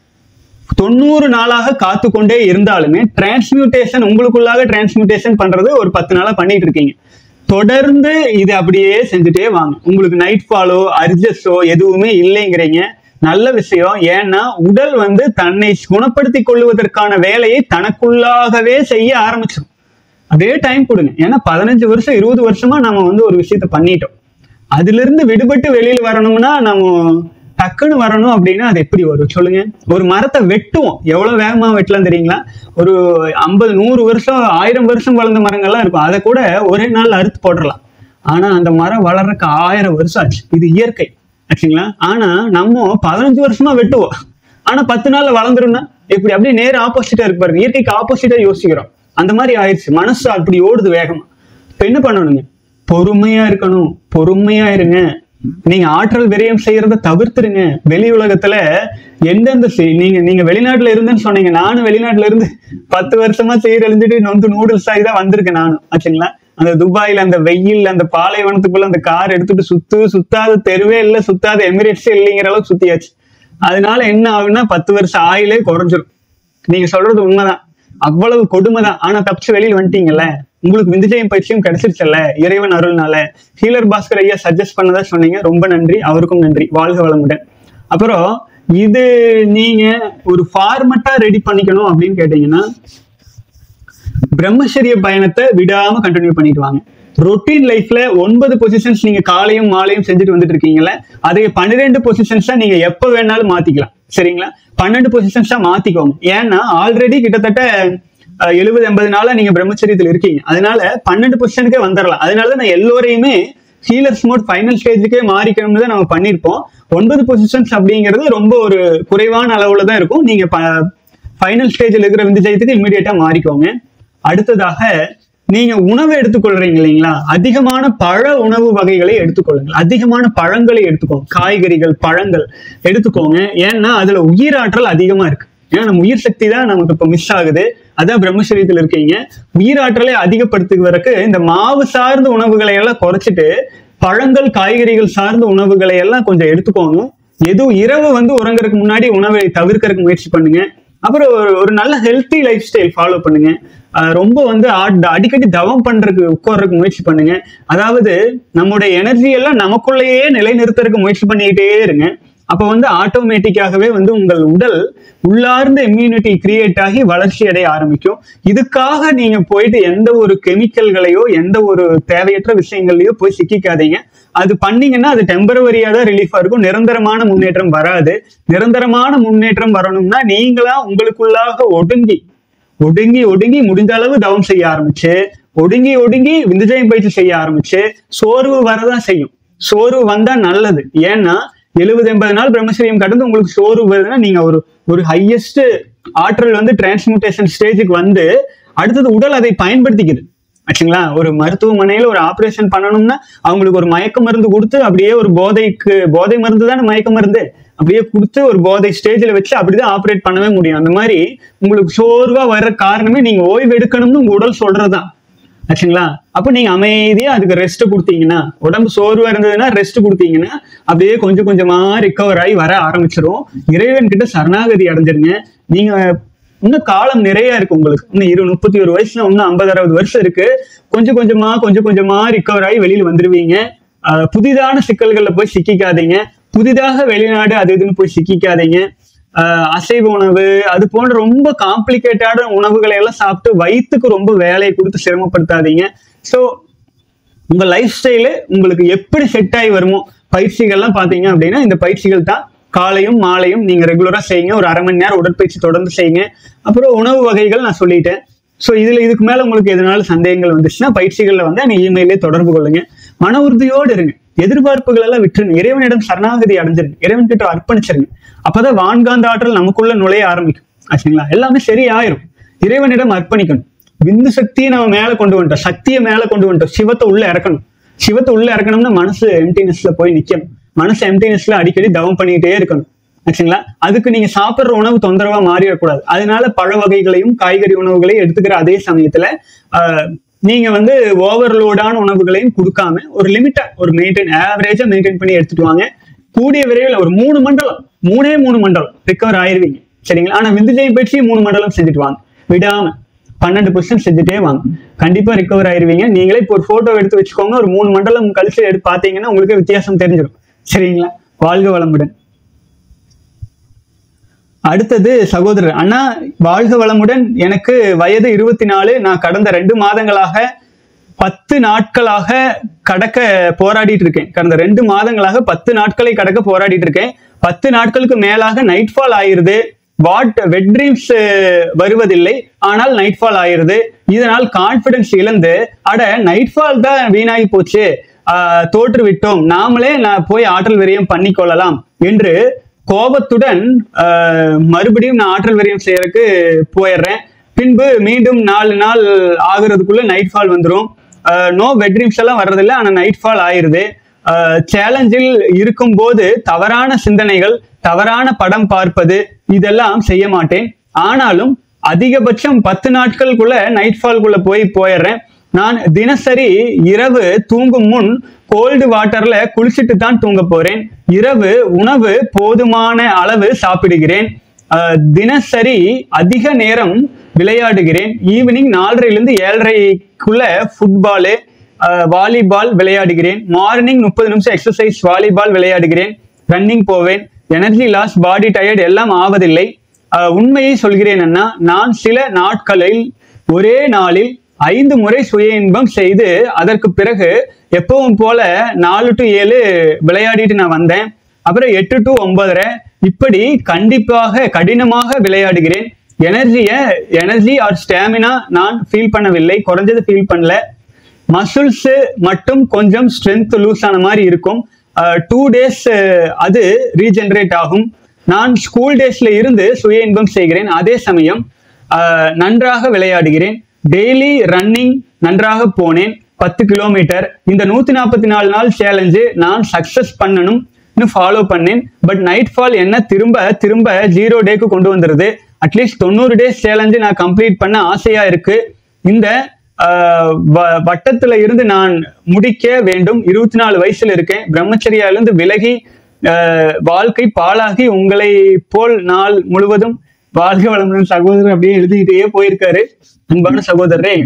தொண்ணூறு நாளாக காத்து கொண்டே இருந்தாலுமே டிரான்ஸ்மியூட்டேஷன் உங்களுக்குள்ளாக டிரான்ஸ்மியூட்டேஷன் பண்றது ஒரு பத்து நாளா பண்ணிட்டு இருக்கீங்க தொடர்ந்து இது அப்படியே செஞ்சுட்டே வாங்க உங்களுக்கு நைட் ஃபாலோ அர்ஜஸ்டோ எதுவுமே இல்லைங்கிறீங்க நல்ல விஷயம் ஏன்னா உடல் வந்து தன்னை குணப்படுத்தி கொள்வதற்கான வேலையை தனக்குள்ளாகவே செய்ய ஆரம்பிச்சிடும் அதே டைம் கொடுங்க ஏன்னா பதினஞ்சு வருஷம் இருபது வருஷமா நம்ம வந்து ஒரு விஷயத்த பண்ணிட்டோம் அதுல இருந்து விடுபட்டு வெளியில வரணும்னா நம்ம டக்குன்னு வரணும் அப்படின்னா அது எப்படி வரும் சொல்லுங்க ஒரு மரத்தை வெட்டுவோம் எவ்வளவு வேகமா வெட்டலாம் தெரியுங்களா ஒரு ஐம்பது நூறு வருஷம் ஆயிரம் வருஷம் வளர்ந்த மரங்கள்லாம் இருக்கும் அதை கூட ஒரே நாள் அறுத்து போட்டுடலாம் ஆனா அந்த மரம் வளர்றதுக்கு ஆயிரம் வருஷம் ஆச்சு இது இயற்கை ஆச்சுங்களா ஆனா நம்ம பதினஞ்சு வருஷமா வெட்டுவோம் ஆனா பத்து நாள்ல வளர்ந்துரும்னா இப்படி அப்படியே நேர் ஆப்போசிட்டா இருக்கு பாருங்க இயற்கைக்கு ஆப்போசிட்டா யோசிக்கிறோம் அந்த மாதிரி ஆயிடுச்சு மனசு அப்படி ஓடுது வேகமா இப்ப என்ன பண்ணணுங்க பொறுமையா இருக்கணும் பொறுமையா இருங்க நீங்க ஆற்றல் விரயம் செய்யறத தவிர்த்துருங்க வெளி உலகத்துல எந்தெந்த செய்- நீங்க நீங்க வெளிநாட்டுல இருந்துன்னு சொன்னீங்க நானும் வெளிநாட்டுல இருந்து பத்து வருஷமா சீரழிஞ்சிட்டு நொந்து நூடுல்ஸ் ஆகி தான் வந்திருக்கேன் நானும் ஆச்சுங்களா அந்த துபாயில அந்த வெயில் அந்த பாலைவனத்துக்குள்ள அந்த கார் எடுத்துட்டு சுத்து சுத்தாத தெருவே இல்ல சுத்தாத எமிரேட்ஸே இல்லைங்கிற அளவுக்கு சுத்தியாச்சு அதனால என்ன ஆகுன்னா பத்து வருஷம் ஆயிலே குறைஞ்சிரும் நீங்க சொல்றது உண்மைதான் அவ்வளவு கொடுமைதான் ஆனா தப்பிச்சு வெளியில் வந்துட்டீங்கல்ல உங்களுக்கு விந்துஜயம் பயிற்சியும் கிடைச்சிருச்சல்ல இறைவன் அருள்னால ஹீலர் பாஸ்கர் ஐயா சஜஸ்ட் பண்ணதா சொன்னீங்க ரொம்ப நன்றி அவருக்கும் நன்றி வாழ்க வளமுடன் அப்புறம் இது நீங்க ஒரு ஃபார்மட்டா ரெடி பண்ணிக்கணும் அப்படின்னு கேட்டீங்கன்னா பிரம்மச்சரிய பயணத்தை விடாம கண்டினியூ பண்ணிட்டு வாங்க ரொட்டீன் லைஃப்ல ஒன்பது பொசிஷன்ஸ் நீங்க காலையும் மாலையும் செஞ்சுட்டு வந்துட்டு இருக்கீங்கல்ல அதை பன்னிரெண்டு பொசிஷன்ஸா நீங்க எப்ப வேணாலும் மாத்திக்கலாம் சரிங்களா பன்னெண்டு பொசிஷன்ஸா மாத்திக்கோங்க ஏன்னா ஆல்ரெடி கிட்டத்தட்ட எழுபது எண்பது நாளா நீங்க பிரம்மச்சரியத்தில் இருக்கீங்க அதனால பன்னெண்டு பொசிஷனுக்கே வந்துடலாம் அதனால தான் நான் எல்லோரையுமே ஹீலர்ஸ் மோட் ஃபைனல் ஸ்டேஜுக்கே மாறிக்கணும்னு தான் நம்ம பண்ணியிருப்போம் ஒன்பது பொசிஷன்ஸ் அப்படிங்கிறது ரொம்ப ஒரு குறைவான அளவுல தான் இருக்கும் நீங்க ஃபைனல் ஸ்டேஜில் இருக்கிற விந்துஜயத்துக்கு இமீடியட்டா மாறிக்கோங்க அடுத்ததாக நீங்க உணவு எடுத்துக்கொள்றீங்க இல்லைங்களா அதிகமான பழ உணவு வகைகளை எடுத்துக்கொள்ளுங்கள் அதிகமான பழங்களை எடுத்துக்கோங்க காய்கறிகள் பழங்கள் எடுத்துக்கோங்க ஏன்னா அதுல உயிராற்றல் அதிகமா இருக்கு ஏன்னா நம்ம உயிர் சக்தி தான் நமக்கு இப்போ மிஸ் ஆகுது அதான் பிரம்மச்சரியத்தில் இருக்கீங்க உயிராற்றலை அதிகப்படுத்துவதற்கு இந்த மாவு சார்ந்த உணவுகளை எல்லாம் குறைச்சிட்டு பழங்கள் காய்கறிகள் சார்ந்த உணவுகளை எல்லாம் கொஞ்சம் எடுத்துக்கோங்க எதுவும் இரவு வந்து உறங்குறதுக்கு முன்னாடி உணவை தவிர்க்கறதுக்கு முயற்சி பண்ணுங்க அப்புறம் ஒரு ஒரு நல்ல ஹெல்த்தி லைஃப் ஸ்டைல் ஃபாலோ பண்ணுங்க அஹ் ரொம்ப வந்து ஆட்- அடிக்கடி தவம் பண்றதுக்கு உட்கார்றதுக்கு முயற்சி பண்ணுங்க அதாவது நம்முடைய எனர்ஜி எல்லாம் நமக்குள்ளேயே நிலைநிறுத்துறதுக்கு முயற்சி பண்ணிக்கிட்டே இருங்க அப்ப வந்து ஆட்டோமேட்டிக்காகவே வந்து உங்கள் உடல் உள்ளார்ந்த இம்யூனிட்டி கிரியேட் ஆகி வளர்ச்சி அடைய ஆரம்பிக்கும் இதுக்காக நீங்க போயிட்டு எந்த ஒரு கெமிக்கல்களையோ எந்த ஒரு தேவையற்ற விஷயங்களையோ போய் சிக்கிக்காதீங்க அது பண்ணீங்கன்னா அது டெம்பரவரியா தான் ரிலீஃபா இருக்கும் நிரந்தரமான முன்னேற்றம் வராது நிரந்தரமான முன்னேற்றம் வரணும்னா நீங்களா உங்களுக்குள்ளாக ஒடுங்கி ஒடுங்கி ஒடுங்கி முடிஞ்ச அளவு டவுன் செய்ய ஆரம்பிச்சு ஒடுங்கி ஒடுங்கி விந்துஜயம் பயிற்சி செய்ய ஆரம்பிச்சு சோர்வு வரதான் செய்யும் சோர்வு வந்தா நல்லது ஏன்னா எழுபது எண்பது நாள் பிரம்மச்சரியம் கடந்து உங்களுக்கு சோர்வு வருதுன்னா நீங்க ஒரு ஒரு ஹையஸ்ட் ஆற்றல் வந்து டிரான்ஸ்மியூட்டேஷன் ஸ்டேஜுக்கு வந்து அடுத்தது உடல் அதை பயன்படுத்திக்குது ஆச்சுங்களா ஒரு மருத்துவமனையில ஒரு ஆபரேஷன் பண்ணணும்னா அவங்களுக்கு ஒரு மயக்க மருந்து கொடுத்து அப்படியே ஒரு போதைக்கு போதை மருந்து தானே மயக்க மருந்து அப்படியே கொடுத்து ஒரு போதை ஸ்டேஜ்ல வச்சு அப்படிதான் ஆப்ரேட் பண்ணவே முடியும் அந்த மாதிரி உங்களுக்கு சோர்வா வர்ற காரணமே நீங்க ஓய்வு எடுக்கணும்னு உங்க உடல் சொல்றதுதான் ஆச்சுங்களா அப்ப நீங்க அமைதியா அதுக்கு ரெஸ்ட் கொடுத்தீங்கன்னா உடம்பு சோர்வா இருந்ததுன்னா ரெஸ்ட் கொடுத்தீங்கன்னா அப்படியே கொஞ்சம் கொஞ்சமா ரிகவர் ஆகி வர ஆரம்பிச்சிரும் இறைவன் கிட்ட சரணாகதி அடைஞ்சிருங்க நீங்க இன்னும் காலம் நிறைய இருக்கு உங்களுக்கு இன்னும் இரு முப்பத்தி ஒரு வயசுல இன்னும் ஐம்பது அறுபது வருஷம் இருக்கு கொஞ்சம் கொஞ்சமா கொஞ்சம் கொஞ்சமா ரிகவர் ஆகி வெளியில வந்துருவீங்க ஆஹ் புதிதான சிக்கல்கள்ல போய் சிக்கிக்காதீங்க புதிதாக வெளிநாடு அது இதுன்னு போய் சிக்கிக்காதீங்க ஆஹ் அசைவ உணவு அது போன்ற ரொம்ப காம்ப்ளிகேட்டடான உணவுகளை எல்லாம் சாப்பிட்டு வயிற்றுக்கு ரொம்ப வேலையை கொடுத்து சிரமப்படுத்தாதீங்க ஸோ உங்க லைஃப் ஸ்டைலு உங்களுக்கு எப்படி செட் ஆகி வருமோ பயிற்சிகள்லாம் பார்த்தீங்க அப்படின்னா இந்த பயிற்சிகள் தான் காலையும் மாலையும் நீங்க ரெகுலரா செய்யுங்க ஒரு அரை மணி நேரம் உடற்பயிற்சி தொடர்ந்து செய்யுங்க அப்புறம் உணவு வகைகள் நான் சொல்லிட்டேன் ஸோ இதுல இதுக்கு மேல உங்களுக்கு எதனால சந்தேகங்கள் வந்துச்சுன்னா பயிற்சிகள்ல வந்து நீ இமெயிலே தொடர்பு கொள்ளுங்க மன உறுதியோடு இருங்க எதிர்பார்ப்புகள் எல்லாம் விட்டுருங்க இறைவனிடம் சரணாகதி அடைஞ்சிருங்க இறைவன் கிட்ட அர்ப்பணிச்சிருங்க அப்பதான் வான்காந்த ஆற்றல் நமக்குள்ள நுழைய ஆரம்பிக்கும் ஆச்சுங்களா எல்லாமே சரியாயிரும் இறைவனிடம் அர்ப்பணிக்கணும் விந்து சக்தியை நம்ம மேல கொண்டு வந்துட்டோம் சக்தியை மேல கொண்டு வந்துட்டோம் சிவத்தை உள்ள இறக்கணும் சிவத்தை உள்ள இறக்கணும்னா மனசு எம்டினஸ்ல போய் நிக்கணும் மனசு எம்டினஸ்ல அடிக்கடி தவம் பண்ணிக்கிட்டே இருக்கணும் ஆச்சுங்களா அதுக்கு நீங்க சாப்பிடுற உணவு தொந்தரவா மாறிடக்கூடாது அதனால பழ வகைகளையும் காய்கறி உணவுகளையும் எடுத்துக்கிற அதே சமயத்துல ஆஹ், நீங்க வந்து ஓவர்லோடான உணவுகளையும் கொடுக்காம ஒரு லிமிட்டா ஒரு மெயின்டைன் ஆவரேஜா மெயின்டைன் பண்ணி எடுத்துட்டு வாங்க கூடிய விரைவில் ஒரு மூணு மண்டலம் மூணே மூணு மண்டலம் ரிகவர் ஆயிருவீங்க சரிங்களா ஆனா விந்துஜய பயிற்சி மூணு மண்டலம் செஞ்சுட்டு வாங்க விடாம பன்னெண்டு பொசிஷன் செஞ்சுட்டே வாங்க கண்டிப்பா ரிகவர் ஆயிருவீங்க நீங்களே இப்போ ஒரு போட்டோ எடுத்து வச்சுக்கோங்க ஒரு மூணு மண்டலம் கழிச்சு எடுத்து பார்த்தீங்கன்னா உங்களுக்கு வித்தியாசம் தெரிஞ்சிடும் சரிங்களா வாழ்க வளமுடன் அடுத்தது சகோதரர் அண்ணா வாழ்க வளமுடன் எனக்கு வயது இருபத்தி நாலு நான் கடந்த ரெண்டு மாதங்களாக பத்து நாட்களாக கடக்க போராடிட்டு இருக்கேன் கடந்த ரெண்டு மாதங்களாக பத்து நாட்களை கடக்க போராடிட்டு இருக்கேன் பத்து நாட்களுக்கு மேலாக நைட் ஃபால் ஆயிருது வாட் வெட் ட்ரீம்ஸ் வருவதில்லை ஆனால் நைட் ஃபால் ஆயிருது இதனால் கான்பிடன்ஸ் இழந்து அட நைட் ஃபால் தான் வீணாகி போச்சு ஆஹ், தோற்று விட்டோம் நாமளே நான் போய் ஆற்றல் விரயம் பண்ணிக்கொள்ளலாம் என்று கோபத்துடன் ஆஹ், மறுபடியும் நான் ஆற்றல் விரயம் செய்யறதுக்கு போயிடுறேன் பின்பு மீண்டும் நாலு நாள் ஆகுறதுக்குள்ள நைட் ஃபால் வந்துடும் நோ பெட்ரீம்ஸ் எல்லாம் வர்றதில்ல ஆனா நைட் ஃபால் ஆயிருது சேலஞ்சில் இருக்கும்போது தவறான சிந்தனைகள் தவறான படம் பார்ப்பது இதெல்லாம் செய்ய மாட்டேன் ஆனாலும் அதிகபட்சம் பத்து நாட்களுக்குள்ள நைட் ஃபால்குள்ள போய் போயிடுறேன் நான் தினசரி இரவு தூங்கும் முன் கோல்டு வாட்டர்ல குளிச்சுட்டு தான் தூங்க போறேன் இரவு உணவு போதுமான அளவு சாப்பிடுகிறேன் அஹ், தினசரி அதிக நேரம் விளையாடுகிறேன் ஈவினிங் நாலரைலேருந்து ஏழரைக்குள்ள ஃபுட்பாலு வாலிபால் விளையாடுகிறேன் மார்னிங் முப்பது நிமிஷம் எக்ஸசைஸ் வாலிபால் விளையாடுகிறேன் ரன்னிங் போவேன் எனர்ஜி லாஸ் பாடி டயர்ட் எல்லாம் ஆவதில்லை அஹ், உண்மையை சொல்கிறேன் அண்ணா நான் சில நாட்களில் ஒரே நாளில் ஐந்து முறை சுய இன்பம் செய்து அதற்கு பிறகு எப்பவும் போல நாலு டு ஏழு விளையாடிட்டு நான் வந்தேன் அப்புறம் எட்டு டு ஒன்பதரை இப்படி கண்டிப்பாக கடினமாக விளையாடுகிறேன் எனர்ஜியை எனர்ஜி ஆர் ஸ்டாமினா நான் ஃபீல் பண்ணவில்லை குறைஞ்சது ஃபீல் பண்ணல மசில்ஸ் மட்டும் கொஞ்சம் ஸ்ட்ரென்த் லூஸ் ஆன மாதிரி இருக்கும் டூ டேஸ் அது ரீஜெனரேட் ஆகும் நான் ஸ்கூல் டேஸ்ல இருந்து சுய இன்பம் செய்கிறேன் அதே சமயம் அஹ், நன்றாக விளையாடுகிறேன் டெய்லி ரன்னிங் நன்றாக போனேன் பத்து கிலோமீட்டர் இந்த நூத்தி நாற்பத்தி நாலு நாள் சேலஞ்சு நான் சக்சஸ் பண்ணணும் ஃபாலோ பண்ணேன் பட் நைட் ஃபால் என்ன திரும்ப திரும்ப ஜீரோ டேக்கு கொண்டு வந்துருது அட்லீஸ்ட் தொண்ணூறு டேஸ் சேலஞ்சு நான் கம்ப்ளீட் பண்ண ஆசையா இருக்கு இந்த ஆஹ், வ- வட்டத்துல இருந்து நான் முடிக்க வேண்டும் இருபத்தி நாலு வயசுல இருக்கேன் பிரம்மச்சரியால இருந்து விலகி ஆஹ், வாழ்க்கை பாழாகி உங்களை போல் நாள் முழுவதும் வாழ்க வளமுடன் சகோதரர் அப்படியே எழுதிக்கிட்டே போயிருக்காரு அன்பான சகோதரரே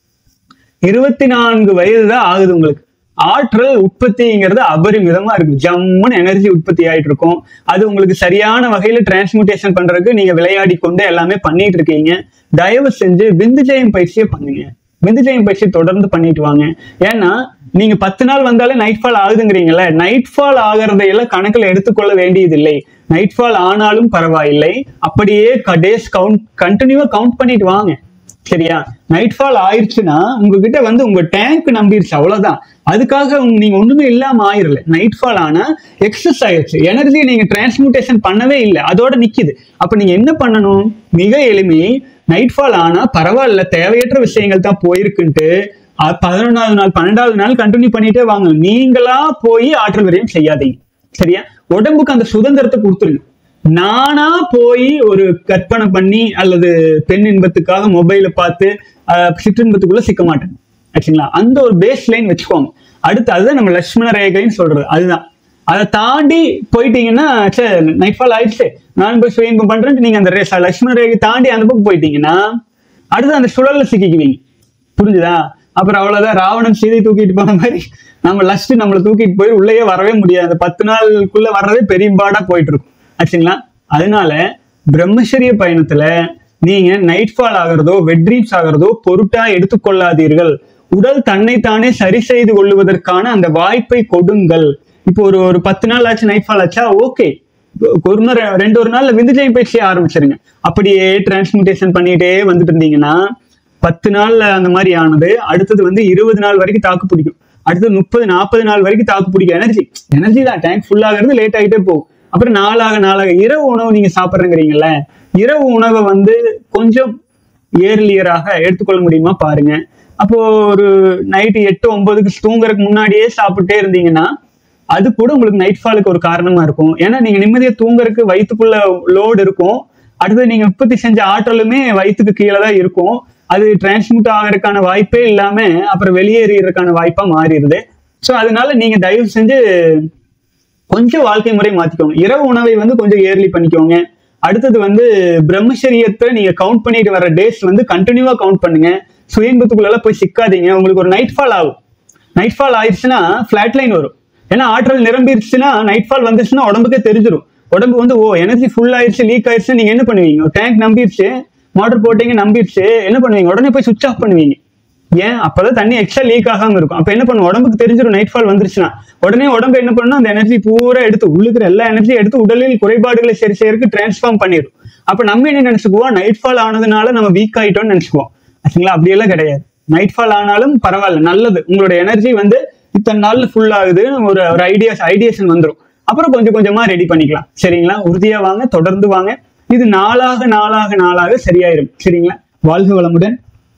இருபத்தி நான்கு வயது தான் ஆகுது உங்களுக்கு ஆற்றல் உற்பத்திங்கிறது அபரிமிதமா இருக்கு ஜம்முன்னு எனர்ஜி உற்பத்தி ஆயிட்டு இருக்கும் அது உங்களுக்கு சரியான வகையில டிரான்ஸ்மியூட்டேஷன் பண்றதுக்கு நீங்க விளையாடி கொண்டு எல்லாமே பண்ணிட்டு இருக்கீங்க தயவு செஞ்சு விந்துஜயம் பயிற்சியை பண்ணுங்க விந்துஜயம் பயிற்சி தொடர்ந்து பண்ணிட்டு வாங்க ஏன்னா நீங்க பத்து நாள் வந்தாலே நைட் ஃபால் ஆகுதுங்கிறீங்கல்ல நைட் ஃபால் ஆகிறதையெல்லாம் கணக்குல எடுத்துக்கொள்ள வேண்டியதில்லை நைட் ஃபால் ஆனாலும் பரவாயில்லை அப்படியே டேஸ் கவுண்ட் கண்டினியூவா கவுண்ட் பண்ணிட்டு வாங்க சரியா நைட் ஃபால் ஆயிடுச்சுன்னா உங்ககிட்ட வந்து உங்க டேங்க் நம்பிருச்சு அவ்வளவுதான் அதுக்காக உங்க- நீங்க ஒண்ணுமே இல்லாம ஆயிரல நைட் ஃபால் ஆனா எக்ஸஸ் ஆயிடுச்சு எனர்ஜி நீங்க டிரான்ஸ்மியூட்டேஷன் பண்ணவே இல்லை அதோட நிக்குது அப்ப நீங்க என்ன பண்ணணும் மிக எளிமை நைட் ஃபால் ஆனா பரவாயில்ல தேவையற்ற விஷயங்கள் தான் போயிருக்குன்ட்டு அ- பதினொன்னாவது நாள் பன்னெண்டாவது நாள் கண்டினியூ பண்ணிட்டே வாங்க நீங்களா போய் ஆற்றல் விரயம் செய்யாதீங்க சரியா உடம்புக்கு அந்த சுதந்திரத்தை கொடுத்துருங்க நானா போய் ஒரு கற்பனை பண்ணி அல்லது பெண் இன்பத்துக்காக மொபைலை பார்த்து அஹ், சிற்றின்பத்துக்குள்ள சிக்க மாட்டேன் ஆச்சுங்களா அந்த ஒரு பேஸ் லைன் வச்சுக்கோங்க அடுத்து அதுதான் நம்ம லட்சுமண ரேகைன்னு சொல்றது அதுதான் அதை தாண்டி போயிட்டீங்கன்னா சரி நைட் ஃபால் ஆயிடுச்சு நான் போய் சுய இன்பம் பண்றேன்ட்டு நீங்க அந்த ரேஸ் லட்சுமண ரேகை தாண்டி அந்த பக்கம் போயிட்டீங்கன்னா அடுத்து அந்த சுழல்ல சிக்கிக்குவீங்க புரிஞ்சுதா அப்புறம் அவ்வளவுதான் ராவணன் சீதை தூக்கிட்டு போன மாதிரி நம்ம லஸ்ட் நம்மளை தூக்கிட்டு போய் உள்ளேயே வரவே முடியாது அந்த பத்து நாளுக்குள்ள வர்றதே பெரியம்பாடா போயிட்டு இருக்கும் ஆச்சுங்களா அதனால பிரம்மச்சரிய பயணத்துல நீங்க நைட் ஃபால் ஆகிறதோ வெட் ட்ரீம்ஸ் ஆகிறதோ பொருட்டா எடுத்துக்கொள்ளாதீர்கள் உடல் தன்னைத்தானே சரி செய்து கொள்வதற்கான அந்த வாய்ப்பை கொடுங்கள் இப்போ ஒரு ஒரு பத்து நாள் ஆச்சு நைட் ஃபால் ஆச்சா ஓகே ஒரு நாள் ரெ- ரெண்டு ஒரு நாள்ல விந்துஜயம் பயிற்சி ஆரம்பிச்சிருங்க அப்படியே டிரான்ஸ்மியூட்டேஷன் பண்ணிட்டே வந்துட்டு இருந்தீங்கன்னா பத்து நாள்ல அந்த மாதிரி ஆனது அடுத்தது வந்து இருபது நாள் வரைக்கும் தாக்கு பிடிக்கும் அடுத்தது முப்பது நாற்பது நாள் வரைக்கும் தாக்கு பிடிக்கும் எனர்ஜி எனர்ஜி தான் டேங்க் ஃபுல் ஆகிறது லேட் ஆகிட்டே போகும் அப்புறம் நாளாக நாளாக இரவு உணவு நீங்க சாப்பிட்றேங்கிறீங்கல்ல இரவு உணவை வந்து கொஞ்சம் ஏர்லியராக எடுத்துக்கொள்ள முடியுமா பாருங்க அப்போ ஒரு நைட்டு எட்டு ஒன்பதுக்கு தூங்குறதுக்கு முன்னாடியே சாப்பிட்டே இருந்தீங்கன்னா அது கூட உங்களுக்கு நைட் ஃபாலுக்கு ஒரு காரணமா இருக்கும் ஏன்னா நீங்க நிம்மதியா தூங்குறதுக்கு வயிற்றுக்குள்ள லோடு இருக்கும் அடுத்தது நீங்க உற்பத்தி செஞ்ச ஆற்றலுமே வயிற்றுக்கு கீழே தான் இருக்கும் அது டிரான்ஸ்மிட் ஆகிறதுக்கான வாய்ப்பே இல்லாம அப்புறம் வெளியேறதுக்கான வாய்ப்பா மாறிடுது ஸோ அதனால நீங்க தயவு செஞ்சு கொஞ்சம் வாழ்க்கை முறை மாத்திக்கோங்க இரவு உணவை வந்து கொஞ்சம் ஏர்லி பண்ணிக்கோங்க அடுத்தது வந்து பிரம்மச்சரியத்தை நீங்க கவுண்ட் பண்ணிட்டு வர டேஸ் வந்து கண்டினியூவா கவுண்ட் பண்ணுங்க சுயன்பத்துக்குள்ள போய் சிக்காதீங்க உங்களுக்கு ஒரு நைட் ஃபால் ஆகும் நைட் ஃபால் ஆயிடுச்சுன்னா ஃபிளாட் லைன் வரும் ஏன்னா ஆற்றல் நிரம்பிடுச்சுன்னா நைட் ஃபால் வந்துச்சுன்னா உடம்புக்கே தெரிஞ்சிடும் உடம்பு வந்து ஓ எனர்ஜி ஃபுல் ஆயிடுச்சு லீக் ஆயிடுச்சு நீங்க என்ன பண்ணுவீங்க டேங்க் நம்பிடுச்சு மோட்டர் போட்டீங்க நம்பிடுச்சு என்ன பண்ணுவீங்க உடனே போய் சுவிச் ஆஃப் பண்ணுவீங்க ஏன் அப்பதான் தண்ணி எக்ஸ்ட்ரா லீக் ஆகாம இருக்கும் அப்ப என்ன பண்ணும் உடம்புக்கு தெரிஞ்சிடும் நைட் ஃபால் வந்துருச்சுன்னா உடனே உடம்பு என்ன பண்ணும் அந்த எனர்ஜி பூரா எடுத்து உள்ளுக்குற எல்லா எனர்ஜியும் எடுத்து உடலில் குறைபாடுகளை சரி செய்யறதுக்கு டிரான்ஸ்ஃபார்ம் பண்ணிடும் அப்ப நம்ம என்ன நினைச்சுக்குவோம் நைட் ஃபால் ஆனதுனால நம்ம வீக் ஆயிட்டோம்னு நினைச்சுக்குவோம் ஆச்சுங்களா அப்படியெல்லாம் கிடையாது நைட் ஃபால் ஆனாலும் பரவாயில்ல நல்லது உங்களோட எனர்ஜி வந்து இத்தனை நாள்ல ஃபுல் ஆகுது ஒரு ஒரு ஐடியாஸ் ஐடியேஷன் வந்துடும் அப்புறம் கொஞ்சம் கொஞ்சமா ரெடி பண்ணிக்கலாம் சரிங்களா உறுதியா வாங்க தொடர்ந்து வாங்க இது நாளாக நாளாக நாளாக சரியாயிரும் சரிங்களா வாழ்க வளமுடன்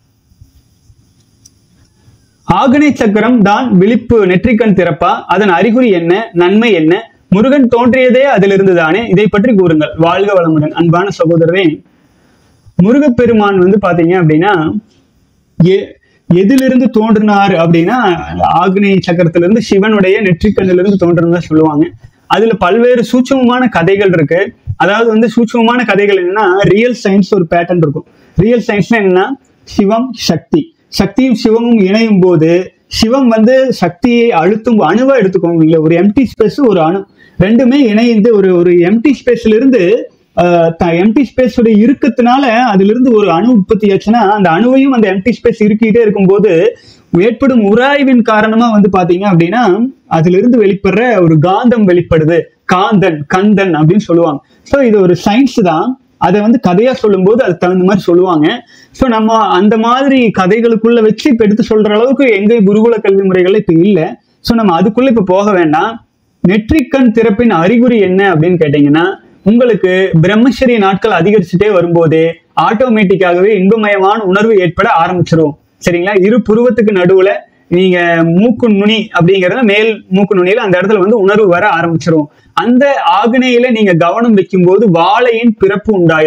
ஆகனை சக்கரம் தான் விழிப்பு நெற்றிக்கண் திறப்பா அதன் அறிகுறி என்ன நன்மை என்ன முருகன் தோன்றியதே அதிலிருந்து தானே இதை பற்றி கூறுங்கள் வாழ்க வளமுடன் அன்பான சகோதரரே முருகப்பெருமான் வந்து பாத்தீங்க அப்படின்னா எ- எதிலிருந்து தோன்றினார் அப்படின்னா ஆக்னேய சக்கரத்திலிருந்து சிவனுடைய நெற்றிக்கண்ணிலிருந்து தோன்றினதா சொல்லுவாங்க அதுல பல்வேறு சூட்சமமான கதைகள் இருக்கு அதாவது வந்து சூட்சமமான கதைகள் என்னன்னா ரியல் சயின்ஸ் ஒரு பேட்டர்ன் இருக்கும் ரியல் சயின்ஸ்னா என்னன்னா சிவம் சக்தி சக்தியும் சிவமும் இணையும் போது சிவம் வந்து சக்தியை அழுத்தும் அணுவா எடுத்துக்கோங்க இல்ல ஒரு எம்டி ஸ்பேஸ் ஒரு அணு ரெண்டுமே இணைந்து ஒரு ஒரு எம்டி ஸ்பேஸ்ல இருந்து எம்டி ஸ்பேஸ் உடைய இறுக்கத்தினால அதுல இருந்து ஒரு அணு உற்பத்தி ஆச்சுன்னா அந்த அணுவையும் அந்த எம்டி ஸ்பேஸ் இருக்கிட்டே இருக்கும்போது ஏற்படும் உராய்வின் காரணமா வந்து பாத்தீங்க அப்படின்னா அதுல இருந்து வெளிப்படுற ஒரு காந்தம் வெளிப்படுது காந்தன் கந்தன் அப்படின்னு சொல்லுவாங்க ஸோ இது ஒரு சயின்ஸ் தான் அதை வந்து கதையா சொல்லும்போது அதுக்கு தகுந்த மாதிரி சொல்லுவாங்க ஸோ நம்ம அந்த மாதிரி கதைகளுக்குள்ள வச்சு இப்ப எடுத்து சொல்ற அளவுக்கு எங்க குருகுல கல்வி முறைகள் இப்ப இல்லை ஸோ நம்ம அதுக்குள்ள இப்ப போக வேண்டாம் நெற்றிக்கண் திறப்பின் அறிகுறி என்ன அப்படின்னு கேட்டீங்கன்னா உங்களுக்கு பிரம்மச்சரிய நாட்கள் அதிகரிச்சுட்டே வரும்போதே ஆட்டோமேட்டிக்காகவே இன்பமயமான உணர்வு ஏற்பட ஆரம்பிச்சிரும் சரிங்களா இரு புருவத்துக்கு நடுவுல நீங்க மூக்கு நுனி அப்படிங்கறத மேல் மூக்கு நுனியில அந்த இடத்துல வந்து உணர்வு வர ஆரம்பிச்சிரும் அந்த ஆக்னேயில நீங்க கவனம் வைக்கும்போது வாழையின் பிறப்பு உண்டாயிரும்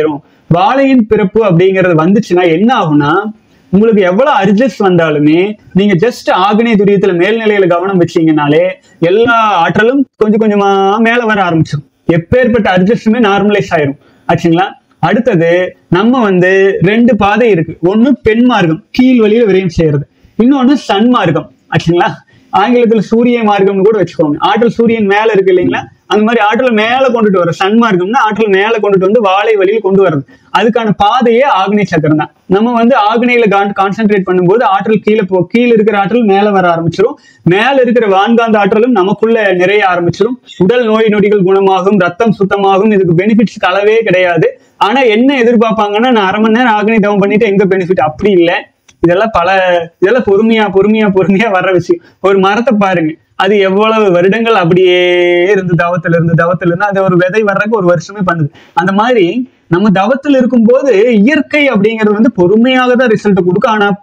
வாழையின் பிறப்பு அப்படிங்கிறது வந்துச்சுன்னா என்ன ஆகும்னா உங்களுக்கு எவ்வளவு அர்ஜஸ் வந்தாலுமே நீங்க ஜஸ்ட் ஆக்னேய துரியத்துல மேல்நிலையில கவனம் வச்சீங்கனாலே எல்லா ஆற்றலும் கொஞ்சம் கொஞ்சமா மேல வர ஆரம்பிச்சிடும் எப்பேற்பட்ட அர்ஜஸ்டுமே நார்மலைஸ் ஆயிரும் ஆச்சுங்களா அடுத்தது நம்ம வந்து ரெண்டு பாதை இருக்கு ஒண்ணு பெண் மார்க்கம் கீழ் வழியில விரயம் செய்யறது இன்னொன்னு சன் மார்க்கம் ஆச்சுங்களா ஆங்கிலத்துல சூரிய மார்க்கம்னு கூட வச்சுக்கோங்க ஆற்றல் சூரியன் மேல இருக்கு இல்லைங்களா அந்த மாதிரி ஆற்றல் மேல கொண்டுட்டு வர சன்மார்க்கம்னா ஆற்றல் மேல கொண்டுட்டு வந்து வாழை வழியில் கொண்டு வர்றது அதுக்கான பாதையே ஆக்னேய சக்கரம் தான் நம்ம வந்து ஆக்னேயில கான்சென்ட்ரேட் பண்ணும்போது ஆற்றல் கீழே போ கீழே இருக்கிற ஆற்றல் மேல வர ஆரம்பிச்சிரும் மேல இருக்கிற வான்காந்த ஆற்றலும் நமக்குள்ள நிறைய ஆரம்பிச்சிரும் உடல் நோய் நொடிகள் குணமாகும் ரத்தம் சுத்தமாகும் இதுக்கு பெனிஃபிட்ஸ் அளவே கிடையாது ஆனா என்ன எதிர்பார்ப்பாங்கன்னா நான் அரை மணி நேரம் ஆக்னி தவம் பண்ணிட்டு எங்க பெனிஃபிட் அப்படி இல்லை இதெல்லாம் பல இதெல்லாம் பொறுமையா பொறுமையா பொறுமையா வர்ற விஷயம் ஒரு மரத்தை பாருங்க அது எவ்வளவு வருடங்கள் அப்படியே இருந்து தவத்துல இருந்து தவத்துல இருந்து அது ஒரு விதை வர்றதுக்கு ஒரு வருஷமே பண்ணுது அந்த மாதிரி நம்ம தவத்தில் இருக்கும்போது இயற்கை அப்படிங்கிறது வந்து பொறுமையாக தான் ரிசல்ட் கொடுக்கும் ஆனா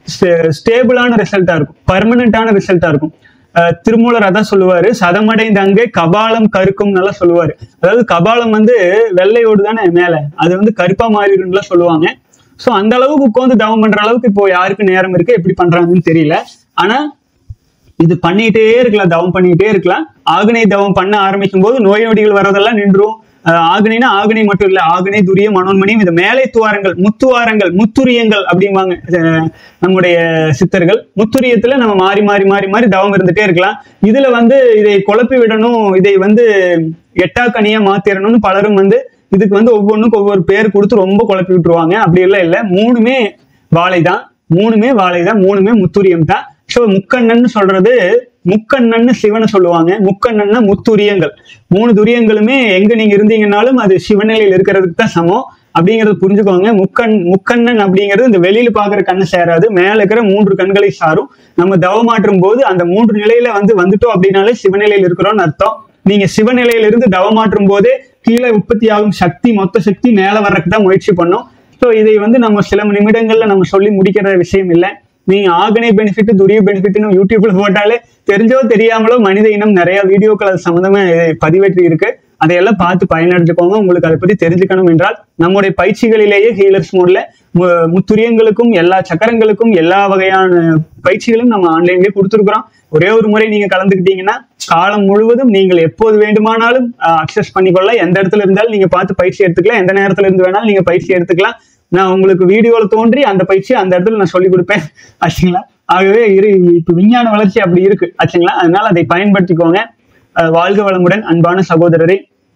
ஸ்டேபிளான ரிசல்ட்டா இருக்கும் பர்மனண்டான ரிசல்ட்டா இருக்கும் அஹ் திருமூலர் அதான் சொல்லுவாரு சதமடைந்த அங்கே கபாலம் கருக்கும் நல்லா சொல்லுவாரு அதாவது கபாலம் வந்து வெள்ளையோடு தானே மேல அது வந்து கருப்பா மாறிடும்லாம் சொல்லுவாங்க சோ அந்த அளவுக்கு உட்காந்து தவம் பண்ற அளவுக்கு இப்போ யாருக்கு நேரம் இருக்கு எப்படி பண்றாங்கன்னு தெரியல ஆனா இது பண்ணிட்டே இருக்கலாம் தவம் பண்ணிட்டே இருக்கலாம் ஆகனை தவம் பண்ண ஆரம்பிக்கும் போது நோய் நொடிகள் வர்றதெல்லாம் நின்றும் அஹ் ஆகனைனா ஆகனை மட்டும் இல்ல ஆகனை துரிய மனோன்மணியும் இது மேலை துவாரங்கள் முத்துவாரங்கள் முத்துரியங்கள் அப்படிம்பாங்க அஹ் நம்முடைய சித்தர்கள் முத்துரியத்துல நம்ம மாறி மாறி மாறி மாறி தவம் இருந்துட்டே இருக்கலாம் இதுல வந்து இதை குழப்பி விடணும் இதை வந்து எட்டாக்கனியா மாத்திரணும்னு பலரும் வந்து இதுக்கு வந்து ஒவ்வொன்றுக்கும் ஒவ்வொரு பேர் கொடுத்து ரொம்ப குழப்பி விட்டுருவாங்க அப்படி எல்லாம் இல்லை மூணுமே வாழை தான் மூணுமே வாழை தான் மூணுமே முத்துரியம் தான் ஸோ முக்கண்ணன் சொல்றது முக்கண்ணன்னு சிவனை சொல்லுவாங்க முக்கண்ணன்னா முத்துரியங்கள் மூணு துரியங்களுமே எங்க நீங்க இருந்தீங்கன்னாலும் அது சிவநிலையில் இருக்கிறதுக்கு தான் சமம் அப்படிங்கறது புரிஞ்சுக்கோங்க முக்கண் முக்கண்ணன் அப்படிங்கிறது இந்த வெளியில பாக்குற கண்ணு சேராது மேல இருக்கிற மூன்று கண்களை சாரும் நம்ம தவமாற்றும் போது அந்த மூன்று நிலையில வந்து வந்துட்டோம் அப்படின்னாலே சிவநிலையில் இருக்கிறோம்னு அர்த்தம் நீங்க சிவநிலையில இருந்து தவமாற்றும் போதே கீழே உற்பத்தி ஆகும் சக்தி மொத்த சக்தி மேல வர்றதுக்கு தான் முயற்சி பண்ணோம் ஸோ இதை வந்து நம்ம சில நிமிடங்கள்ல நம்ம சொல்லி முடிக்கிற விஷயம் இல்லை நீங்க ஆகனை பெனிஃபிட் துரிய பெனிஃபிட்னு யூடியூப்ல போட்டாலே தெரிஞ்சோ தெரியாமலோ மனித இனம் நிறைய வீடியோக்கள் அது சம்மந்தமா பதிவேற்றி இருக்கு அதையெல்லாம் பார்த்து பயனடைஞ்சுக்கோங்க உங்களுக்கு அதை பத்தி தெரிஞ்சுக்கணும் என்றால் நம்முடைய பயிற்சிகளிலேயே ஹீலர்ஸ் மோட்ல முத்துரியங்களுக்கும் எல்லா சக்கரங்களுக்கும் எல்லா வகையான பயிற்சிகளும் நம்ம ஆன்லைன்லயே கொடுத்துருக்குறோம் ஒரே ஒரு முறை நீங்க கலந்துக்கிட்டீங்கன்னா காலம் முழுவதும் நீங்கள் எப்போது வேண்டுமானாலும் அக்சஸ் பண்ணிக்கொள்ள எந்த இடத்துல இருந்தாலும் நீங்க பார்த்து பயிற்சி எடுத்துக்கலாம் எந்த நேரத்துல இருந்து வேணாலும் நீங்க பயிற்சி எடுத்துக்கலாம் நான் உங்களுக்கு வீடியோல தோன்றி அந்த பயிற்சி அந்த இடத்துல நான் சொல்லி கொடுப்பேன் ஆச்சுங்களா ஆகவே இரு இப்ப விஞ்ஞான வளர்ச்சி அப்படி இருக்கு ஆச்சுங்களா அதனால அதை பயன்படுத்திக்கோங்க அஹ் வாழ்க வளமுடன் அன்பான சகோதரரே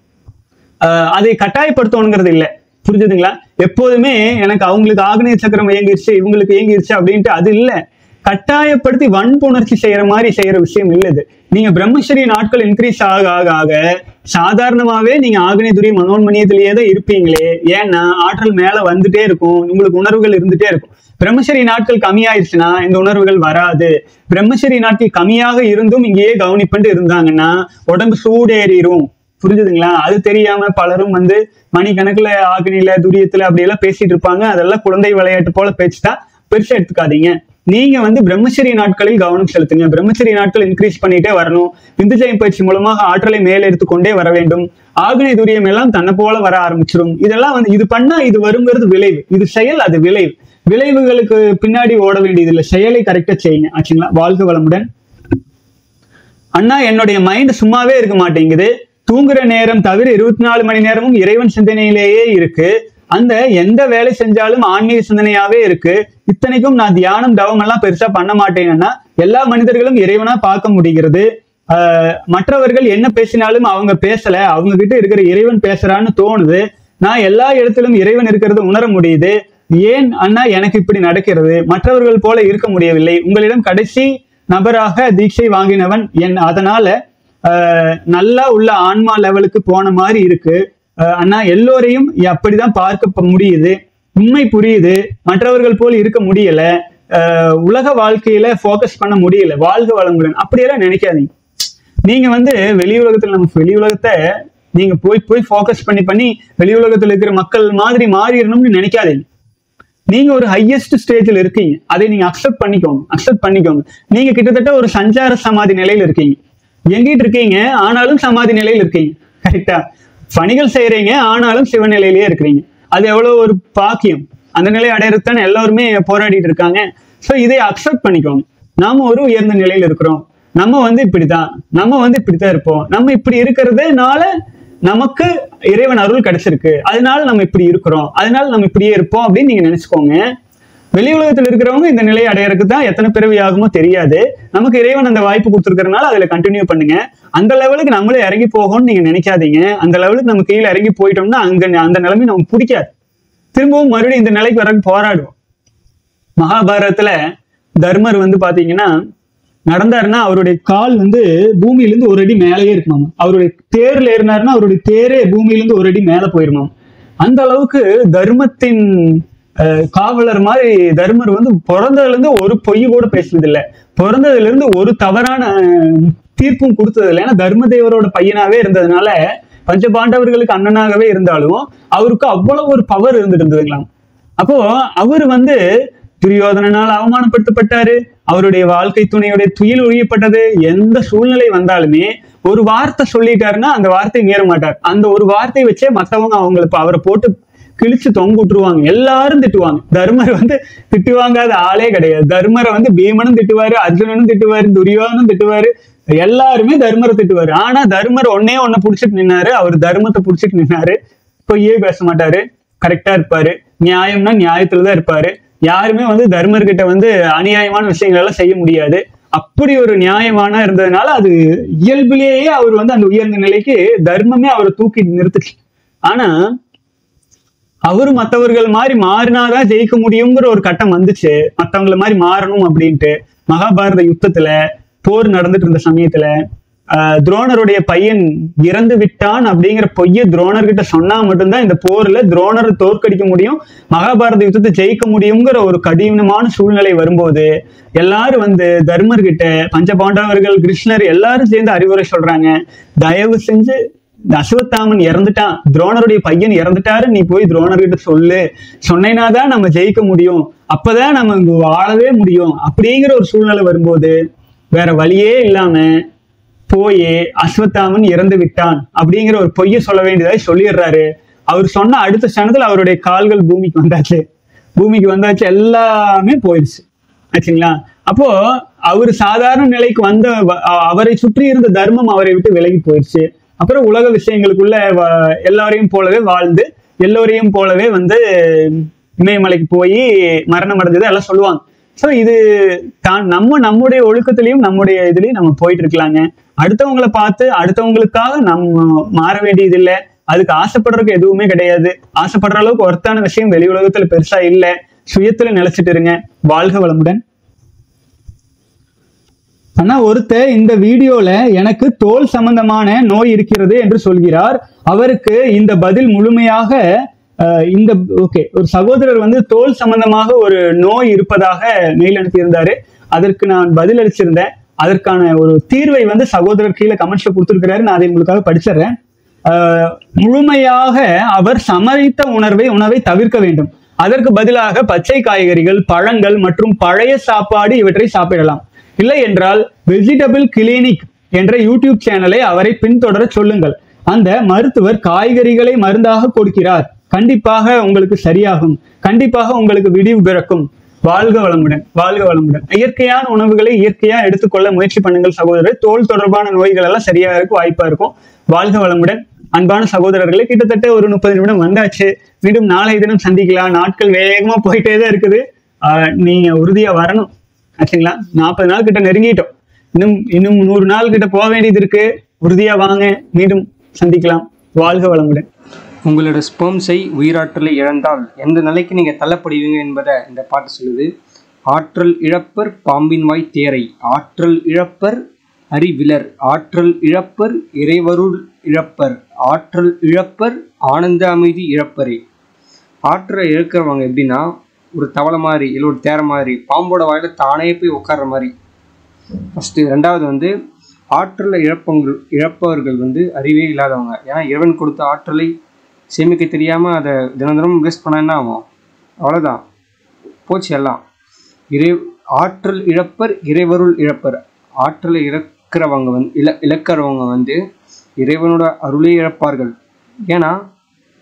அஹ் அதை கட்டாயப்படுத்தணுங்கிறது இல்லை புரிஞ்சுதுங்களா எப்போதுமே எனக்கு அவங்களுக்கு ஆக்னேய சக்கரம் இயங்கிருச்சு இவங்களுக்கு இயங்கிருச்சு அப்படின்ட்டு அது இல்லை கட்டாயப்படுத்தி வன்புணர்ச்சி செய்யற மாதிரி செய்யற விஷயம் இல்லை இது நீங்க பிரம்மச்சரிய நாட்கள் இன்க்ரீஸ் ஆக ஆக ஆக சாதாரணமாவே நீங்க ஆக்னேய துரிய மனோன்மணியத்திலேயே தான் இருப்பீங்களே ஏன்னா ஆற்றல் மேல வந்துட்டே இருக்கும் உங்களுக்கு உணர்வுகள் இருந்துட்டே இருக்கும் பிரம்மச்சரி நாட்கள் கம்மியாயிருச்சுன்னா இந்த உணர்வுகள் வராது பிரம்மச்சரி நாட்கள் கம்மியாக இருந்தும் இங்கேயே கவனிப்புட்டு இருந்தாங்கன்னா உடம்பு சூடேறிடும் புரிஞ்சுதுங்களா அது தெரியாம பலரும் வந்து மணிக்கணக்குல ஆக்னியில துரியத்துல அப்படி எல்லாம் பேசிட்டு இருப்பாங்க அதெல்லாம் குழந்தை விளையாட்டு போல பேச்சு தான் பெருசா எடுத்துக்காதீங்க நீங்க வந்து பிரம்மச்சரிய நாட்களில் கவனம் செலுத்துங்க பிரம்மச்சரிய நாட்கள் இன்க்ரீஸ் பண்ணிட்டே வரணும் விந்துஜயம் பயிற்சி மூலமாக ஆற்றலை மேலே எடுத்துக்கொண்டே வர வேண்டும் ஆக்னை துரியம் எல்லாம் தன்னை போல வர ஆரம்பிச்சிடும் இதெல்லாம் வந்து இது பண்ணா இது வருங்கிறது விளைவு இது செயல் அது விளைவு விளைவுகளுக்கு பின்னாடி ஓட வேண்டியது இல்லை செயலை கரெக்டா செய்யுங்க ஆச்சுங்களா வாழ்க வளமுடன் அண்ணா என்னுடைய மைண்ட் சும்மாவே இருக்க மாட்டேங்குது தூங்குற நேரம் தவிர இருபத்தி நாலு மணி நேரமும் இறைவன் சிந்தனையிலேயே இருக்கு அந்த எந்த வேலை செஞ்சாலும் ஆன்மீக சிந்தனையாவே இருக்கு இத்தனைக்கும் நான் தியானம் தவம் எல்லாம் பெருசா பண்ண மாட்டேன்னா எல்லா மனிதர்களும் இறைவனா பார்க்க முடிகிறது ஆஹ் மற்றவர்கள் என்ன பேசினாலும் அவங்க பேசல அவங்க கிட்ட இருக்கிற இறைவன் பேசுறான்னு தோணுது நான் எல்லா இடத்திலும் இறைவன் இருக்கிறது உணர முடியுது ஏன் அண்ணா எனக்கு இப்படி நடக்கிறது மற்றவர்கள் போல இருக்க முடியவில்லை உங்களிடம் கடைசி நபராக தீட்சை வாங்கினவன் என் அதனால ஆஹ் நல்லா உள்ள ஆன்மா லெவலுக்கு போன மாதிரி இருக்கு ஆஹ் அண்ணா எல்லோரையும் அப்படிதான் பார்க்க ப- முடியுது உண்மை புரியுது மற்றவர்கள் போல் இருக்க முடியல ஆஹ் உலக வாழ்க்கையில ஃபோக்கஸ் பண்ண முடியல வாழ்க வளமுடன் அப்படியெல்லாம் நினைக்காதீங்க நீங்க வந்து வெளி உலகத்துல நம்ம வெளி உலகத்தை நீங்க போய் போய் ஃபோக்கஸ் பண்ணி பண்ணி வெளி உலகத்துல இருக்கிற மக்கள் மாதிரி மாறிடணும்னு நினைக்காதீங்க நீங்க ஒரு ஹையஸ்ட் ஸ்டேஜில் இருக்கீங்க அதை நீங்க அக்செப்ட் பண்ணிக்கோங்க அக்செப்ட் பண்ணிக்கோங்க நீங்க கிட்டத்தட்ட ஒரு சஞ்சார சமாதி நிலையில இருக்கீங்க எங்கிட்டு இருக்கீங்க ஆனாலும் சமாதி நிலையில இருக்கீங்க கரெக்டா பணிகள் செய்யறீங்க ஆனாலும் சிவநிலையிலேயே இருக்கிறீங்க அது எவ்வளவு ஒரு பாக்கியம் அந்த நிலையை அடையறதுக்கு தானே எல்லாருமே போராடிட்டு இருக்காங்க ஸோ இதை அக்செப்ட் பண்ணிக்கோங்க நாம ஒரு உயர்ந்த நிலையில இருக்கிறோம் நம்ம வந்து இப்படிதான் நம்ம வந்து இப்படித்தான் இருப்போம் நம்ம இப்படி இருக்கிறதுனால நமக்கு இறைவன் அருள் கிடைச்சிருக்கு அதனால நம்ம இப்படி இருக்கிறோம் அதனால நம்ம இப்படியே இருப்போம் அப்படின்னு நீங்க நினைச்சுக்கோங்க வெளி உலகத்துல இருக்கிறவங்க இந்த நிலையை அடையறதுக்கு தான் எத்தனை பிறவி ஆகுமோ தெரியாது நமக்கு இறைவன் அந்த வாய்ப்பு கொடுத்துருக்கறனால அதுல கண்டினியூ பண்ணுங்க அந்த லெவலுக்கு நம்மளும் இறங்கி போகும்னு நீங்க நினைக்காதீங்க அந்த லெவலுக்கு நம்ம கீழே இறங்கி போயிட்டோம்னா அங்க அந்த நிலைமை நமக்கு பிடிக்காது திரும்பவும் மறுபடியும் இந்த நிலைக்கு வர போராடுவோம் மகாபாரதத்துல தர்மர் வந்து பாத்தீங்கன்னா நடந்தாருன்னா அவருடைய கால் வந்து பூமியிலிருந்து ஒரு அடி மேலேயே இருக்குமாம் அவருடைய தேர்ல ஏறினாருன்னா அவருடைய தேரே பூமியிலிருந்து ஒரு அடி மேல போயிருமாம் அந்த அளவுக்கு தர்மத்தின் அஹ், காவலர் மாதிரி தர்மர் வந்து பிறந்ததுல இருந்து ஒரு பொய் கூட பேசுனது இல்ல பிறந்ததுல இருந்து ஒரு தவறான அஹ், தீர்ப்பும் கொடுத்தது இல்லை ஏன்னா தர்மதேவரோட பையனாவே இருந்ததுனால பஞ்சபாண்டவர்களுக்கு அண்ணனாகவே இருந்தாலும் அவருக்கு அவ்வளவு ஒரு பவர் இருந்துட்டு இருந்ததுங்களாம் அப்போ அவர் வந்து துரியோதனனால் அவமானப்படுத்தப்பட்டாரு அவருடைய வாழ்க்கை துணையுடைய துயில் ஒழியப்பட்டது எந்த சூழ்நிலை வந்தாலுமே ஒரு வார்த்தை சொல்லிட்டாருன்னா அந்த வார்த்தை மீற மாட்டார் அந்த ஒரு வார்த்தையை வச்சே மத்தவங்க அவங்களுக்கு அவரை போட்டு கிழிச்சு தொங்க விட்டுருவாங்க எல்லாரும் திட்டுவாங்க தர்மர் வந்து திட்டு வாங்காத ஆளே கிடையாது தர்மரை வந்து பீமனும் திட்டுவாரு அர்ஜுனனும் திட்டுவாரு துரியோதனும் திட்டுவாரு எல்லாருமே தர்மரை திட்டுவாரு ஆனா தர்மர் ஒன்னே ஒன்ன புடிச்சிட்டு நின்னாரு அவர் தர்மத்தை புடிச்சிட்டு நின்னாரு பொய்யே பேச மாட்டாரு கரெக்டா இருப்பாரு நியாயம்னா நியாயத்துலதான் இருப்பாரு யாருமே வந்து தர்மர் கிட்ட வந்து அநியாயமான விஷயங்கள் எல்லாம் செய்ய முடியாது அப்படி ஒரு நியாயமான இருந்ததுனால அது இயல்பிலேயே அவர் வந்து அந்த உயர்ந்த நிலைக்கு தர்மமே அவரை தூக்கி நிறுத்துச்சு ஆனா அவரு மத்தவர்கள் மாதிரி மாறினாதான் ஜெயிக்க முடியுங்கிற ஒரு கட்டம் வந்துச்சு மத்தவங்கள மாதிரி மாறணும் அப்படின்ட்டு மகாபாரத யுத்தத்துல போர் நடந்துட்டு இருந்த சமயத்துல ஆஹ், துரோணருடைய பையன் இறந்து விட்டான் அப்படிங்கிற பொய்ய துரோணர்கிட்ட சொன்னா மட்டும்தான் இந்த போர்ல துரோணரை தோற்கடிக்க முடியும் மகாபாரத யுத்தத்தை ஜெயிக்க முடியுங்கிற ஒரு கடினமான சூழ்நிலை வரும்போது எல்லாரும் வந்து தர்மர்கிட்ட பஞ்சபாண்டவர்கள் கிருஷ்ணர் எல்லாரும் சேர்ந்து அறிவுரை சொல்றாங்க தயவு செஞ்சு இந்த அஸ்வத்தாமன் இறந்துட்டான் துரோணருடைய பையன் இறந்துட்டாரு நீ போய் துரோணர்கிட்ட சொல்லு சொன்னேனாதான் நம்ம ஜெயிக்க முடியும் அப்பதான் நம்ம இங்க வாழவே முடியும் அப்படிங்கிற ஒரு சூழ்நிலை வரும்போது வேற வழியே இல்லாம போய் அஸ்வத்தாமன் இறந்து விட்டான் அப்படிங்கிற ஒரு பொய்யை சொல்ல வேண்டியதாய் சொல்லிடுறாரு அவர் சொன்ன அடுத்த சனத்துல அவருடைய கால்கள் பூமிக்கு வந்தாச்சு பூமிக்கு வந்தாச்சு எல்லாமே போயிடுச்சு ஆச்சுங்களா அப்போ அவர் சாதாரண நிலைக்கு வந்த வ- அ- அவரை சுற்றி இருந்த தர்மம் அவரை விட்டு விலகி போயிடுச்சு அப்புறம் உலக விஷயங்களுக்குள்ள வ- எல்லாரையும் போலவே வாழ்ந்து எல்லோரையும் போலவே வந்து இமயமலைக்கு போய் மரணம் அடைஞ்சது எல்லாம் சொல்லுவாங்க ஸோ இது தான் நம்ம நம்முடைய ஒழுக்கத்திலையும் நம்முடைய இதுலயும் நம்ம போயிட்டு இருக்கலாங்க அடுத்தவங்களை பார்த்து அடுத்தவங்களுக்காக நம்ம மாற வேண்டியது இல்லை அதுக்கு ஆசைப்படுறதுக்கு எதுவுமே கிடையாது ஆசைப்படுற அளவுக்கு ஒர்த்தான விஷயம் வெளி உலகத்துல பெருசா இல்லை சுயத்துல நிலைச்சிட்டு இருங்க வாழ்க வளமுடன் ஆனா ஒருத்தர் இந்த வீடியோல எனக்கு தோல் சம்பந்தமான நோய் இருக்கிறது என்று சொல்கிறார் அவருக்கு இந்த பதில் முழுமையாக அஹ், இந்த ஓகே ஒரு சகோதரர் வந்து தோல் சம்பந்தமாக ஒரு நோய் இருப்பதாக மெயில் அனுப்பியிருந்தாரு அதற்கு நான் பதில் அளிச்சிருந்தேன் அதற்கான ஒரு தீர்வை வந்து சகோதரர் கீழே கமெண்ட்ஸ்ல கொடுத்துருக்கிறாரு நான் அதை உங்களுக்காக படிச்சிடுறேன் ஆஹ் முழுமையாக அவர் சமரித்த உணர்வை உணவை தவிர்க்க வேண்டும் அதற்கு பதிலாக பச்சை காய்கறிகள் பழங்கள் மற்றும் பழைய சாப்பாடு இவற்றை சாப்பிடலாம் இல்லை என்றால் வெஜிடபிள் கிளினிக் என்ற யூடியூப் சேனலை அவரை பின்தொடர சொல்லுங்கள் அந்த மருத்துவர் காய்கறிகளை மருந்தாக கொடுக்கிறார் கண்டிப்பாக உங்களுக்கு சரியாகும் கண்டிப்பாக உங்களுக்கு விடிவு பிறக்கும் வாழ்க வளமுடன் வாழ்க வளமுடன் இயற்கையான உணவுகளை இயற்கையா எடுத்துக்கொள்ள முயற்சி பண்ணுங்கள் சகோதரர் தோல் தொடர்பான நோய்கள் எல்லாம் சரியா இருக்கும் வாய்ப்பா இருக்கும் வாழ்க வளமுடன் அன்பான சகோதரர்களே கிட்டத்தட்ட ஒரு முப்பது நிமிடம் வந்தாச்சு மீண்டும் நாளை தினம் சந்திக்கலாம் நாட்கள் வேகமா போயிட்டே தான் இருக்குது ஆஹ் நீங்க உறுதியா வரணும் ஆச்சுங்களா நாற்பது நாள் கிட்ட நெருங்கிட்டோம் இன்னும் இன்னும் நூறு நாள் கிட்ட போக வேண்டியது இருக்கு உறுதியா வாங்க மீண்டும் சந்திக்கலாம் வாழ்க வளமுடன் உங்களோட ஸ்பெர்ம்ஸை உயிராற்றலை இழந்தால் எந்த நிலைக்கு நீங்கள் தள்ளப்படுவீங்க என்பதை இந்த பாட்டு சொல்லுது ஆற்றல் இழப்பர் பாம்பின் வாய் தேரை ஆற்றல் இழப்பர் அறிவிலர் ஆற்றல் இழப்பர் இறைவருள் இழப்பர் ஆற்றல் இழப்பர் ஆனந்த அமைதி இழப்பரே ஆற்றலை இழக்கிறவங்க எப்படின்னா ஒரு தவளை மாதிரி இல்லை ஒரு தேரை மாதிரி பாம்போட வாயில தானே போய் உட்கார்ற மாதிரி ஃபஸ்ட்டு ரெண்டாவது வந்து ஆற்றலை இழப்பவங்க இழப்பவர்கள் வந்து அறிவே இல்லாதவங்க ஏன்னா இறைவன் கொடுத்த ஆற்றலை சேமிக்க தெரியாமல் அதை தினம் தினம் வேஸ்ட் பண்ண என்ன ஆகும் அவ்வளோதான் போச்சு எல்லாம் இறை ஆற்றல் இழப்பர் இறைவருள் இழப்பர் ஆற்றலை இழக்கிறவங்க வந்து இழ இழக்கிறவங்க வந்து இறைவனோட அருளை இழப்பார்கள் ஏன்னா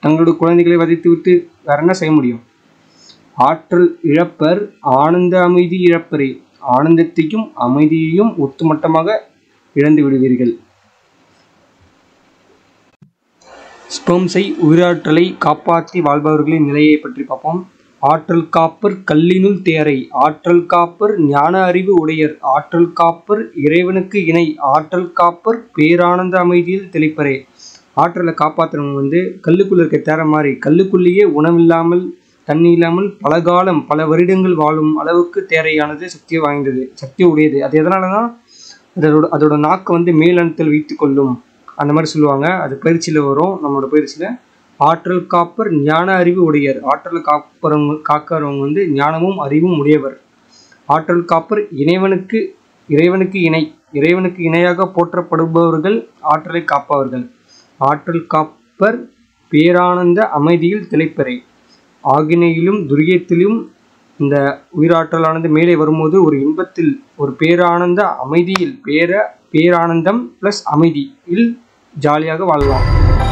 தங்களுடைய குழந்தைகளை வதைத்து விட்டு வேற என்ன செய்ய முடியும் ஆற்றல் இழப்பர் ஆனந்த அமைதி இழப்பரே ஆனந்தத்தையும் அமைதியையும் ஒட்டுமொத்தமாக இழந்து விடுவீர்கள் ஸ்பெர்ம்ஸை உயிராற்றலை காப்பாற்றி வாழ்பவர்களின் நிலையை பற்றி பார்ப்போம் ஆற்றல் காப்பர் கல்லினுள் தேரை ஆற்றல் காப்பர் ஞான அறிவு உடையர் ஆற்றல் காப்பர் இறைவனுக்கு இணை ஆற்றல் காப்பர் பேரானந்த அமைதியில் தெளிப்பரே ஆற்றலை காப்பாற்றுறவங்க வந்து கல்லுக்குள்ள இருக்க தேரை மாதிரி கல்லுக்குள்ளேயே உணவில்லாமல் தண்ணி இல்லாமல் பல காலம் பல வருடங்கள் வாழும் அளவுக்கு தேரையானது சக்தி வாய்ந்தது சக்தி உடையது அது எதனாலனா அதோட அதோட நாக்கை வந்து மேலனத்தில் வைத்து கொள்ளும் அந்த மாதிரி சொல்லுவாங்க அது பயிற்சியில் வரும் நம்மளோட பயிற்சியில் ஆற்றல் காப்பர் ஞான அறிவு உடையர் ஆற்றல் காப்பறவங்க காக்கிறவங்க வந்து ஞானமும் அறிவும் உடையவர் ஆற்றல் காப்பர் இறைவனுக்கு இறைவனுக்கு இணை இறைவனுக்கு இணையாக போற்றப்படுபவர்கள் ஆற்றலை காப்பவர்கள் ஆற்றல் காப்பர் பேரானந்த அமைதியில் திளைப்பறை ஆகினையிலும் துரியத்திலும் இந்த உயிராற்றலானது மேலே வரும்போது ஒரு இன்பத்தில் ஒரு பேரானந்த அமைதியில் பேர பேரானந்தம் ப்ளஸ் அமைதியில் ஜாலியாக வாழலாம்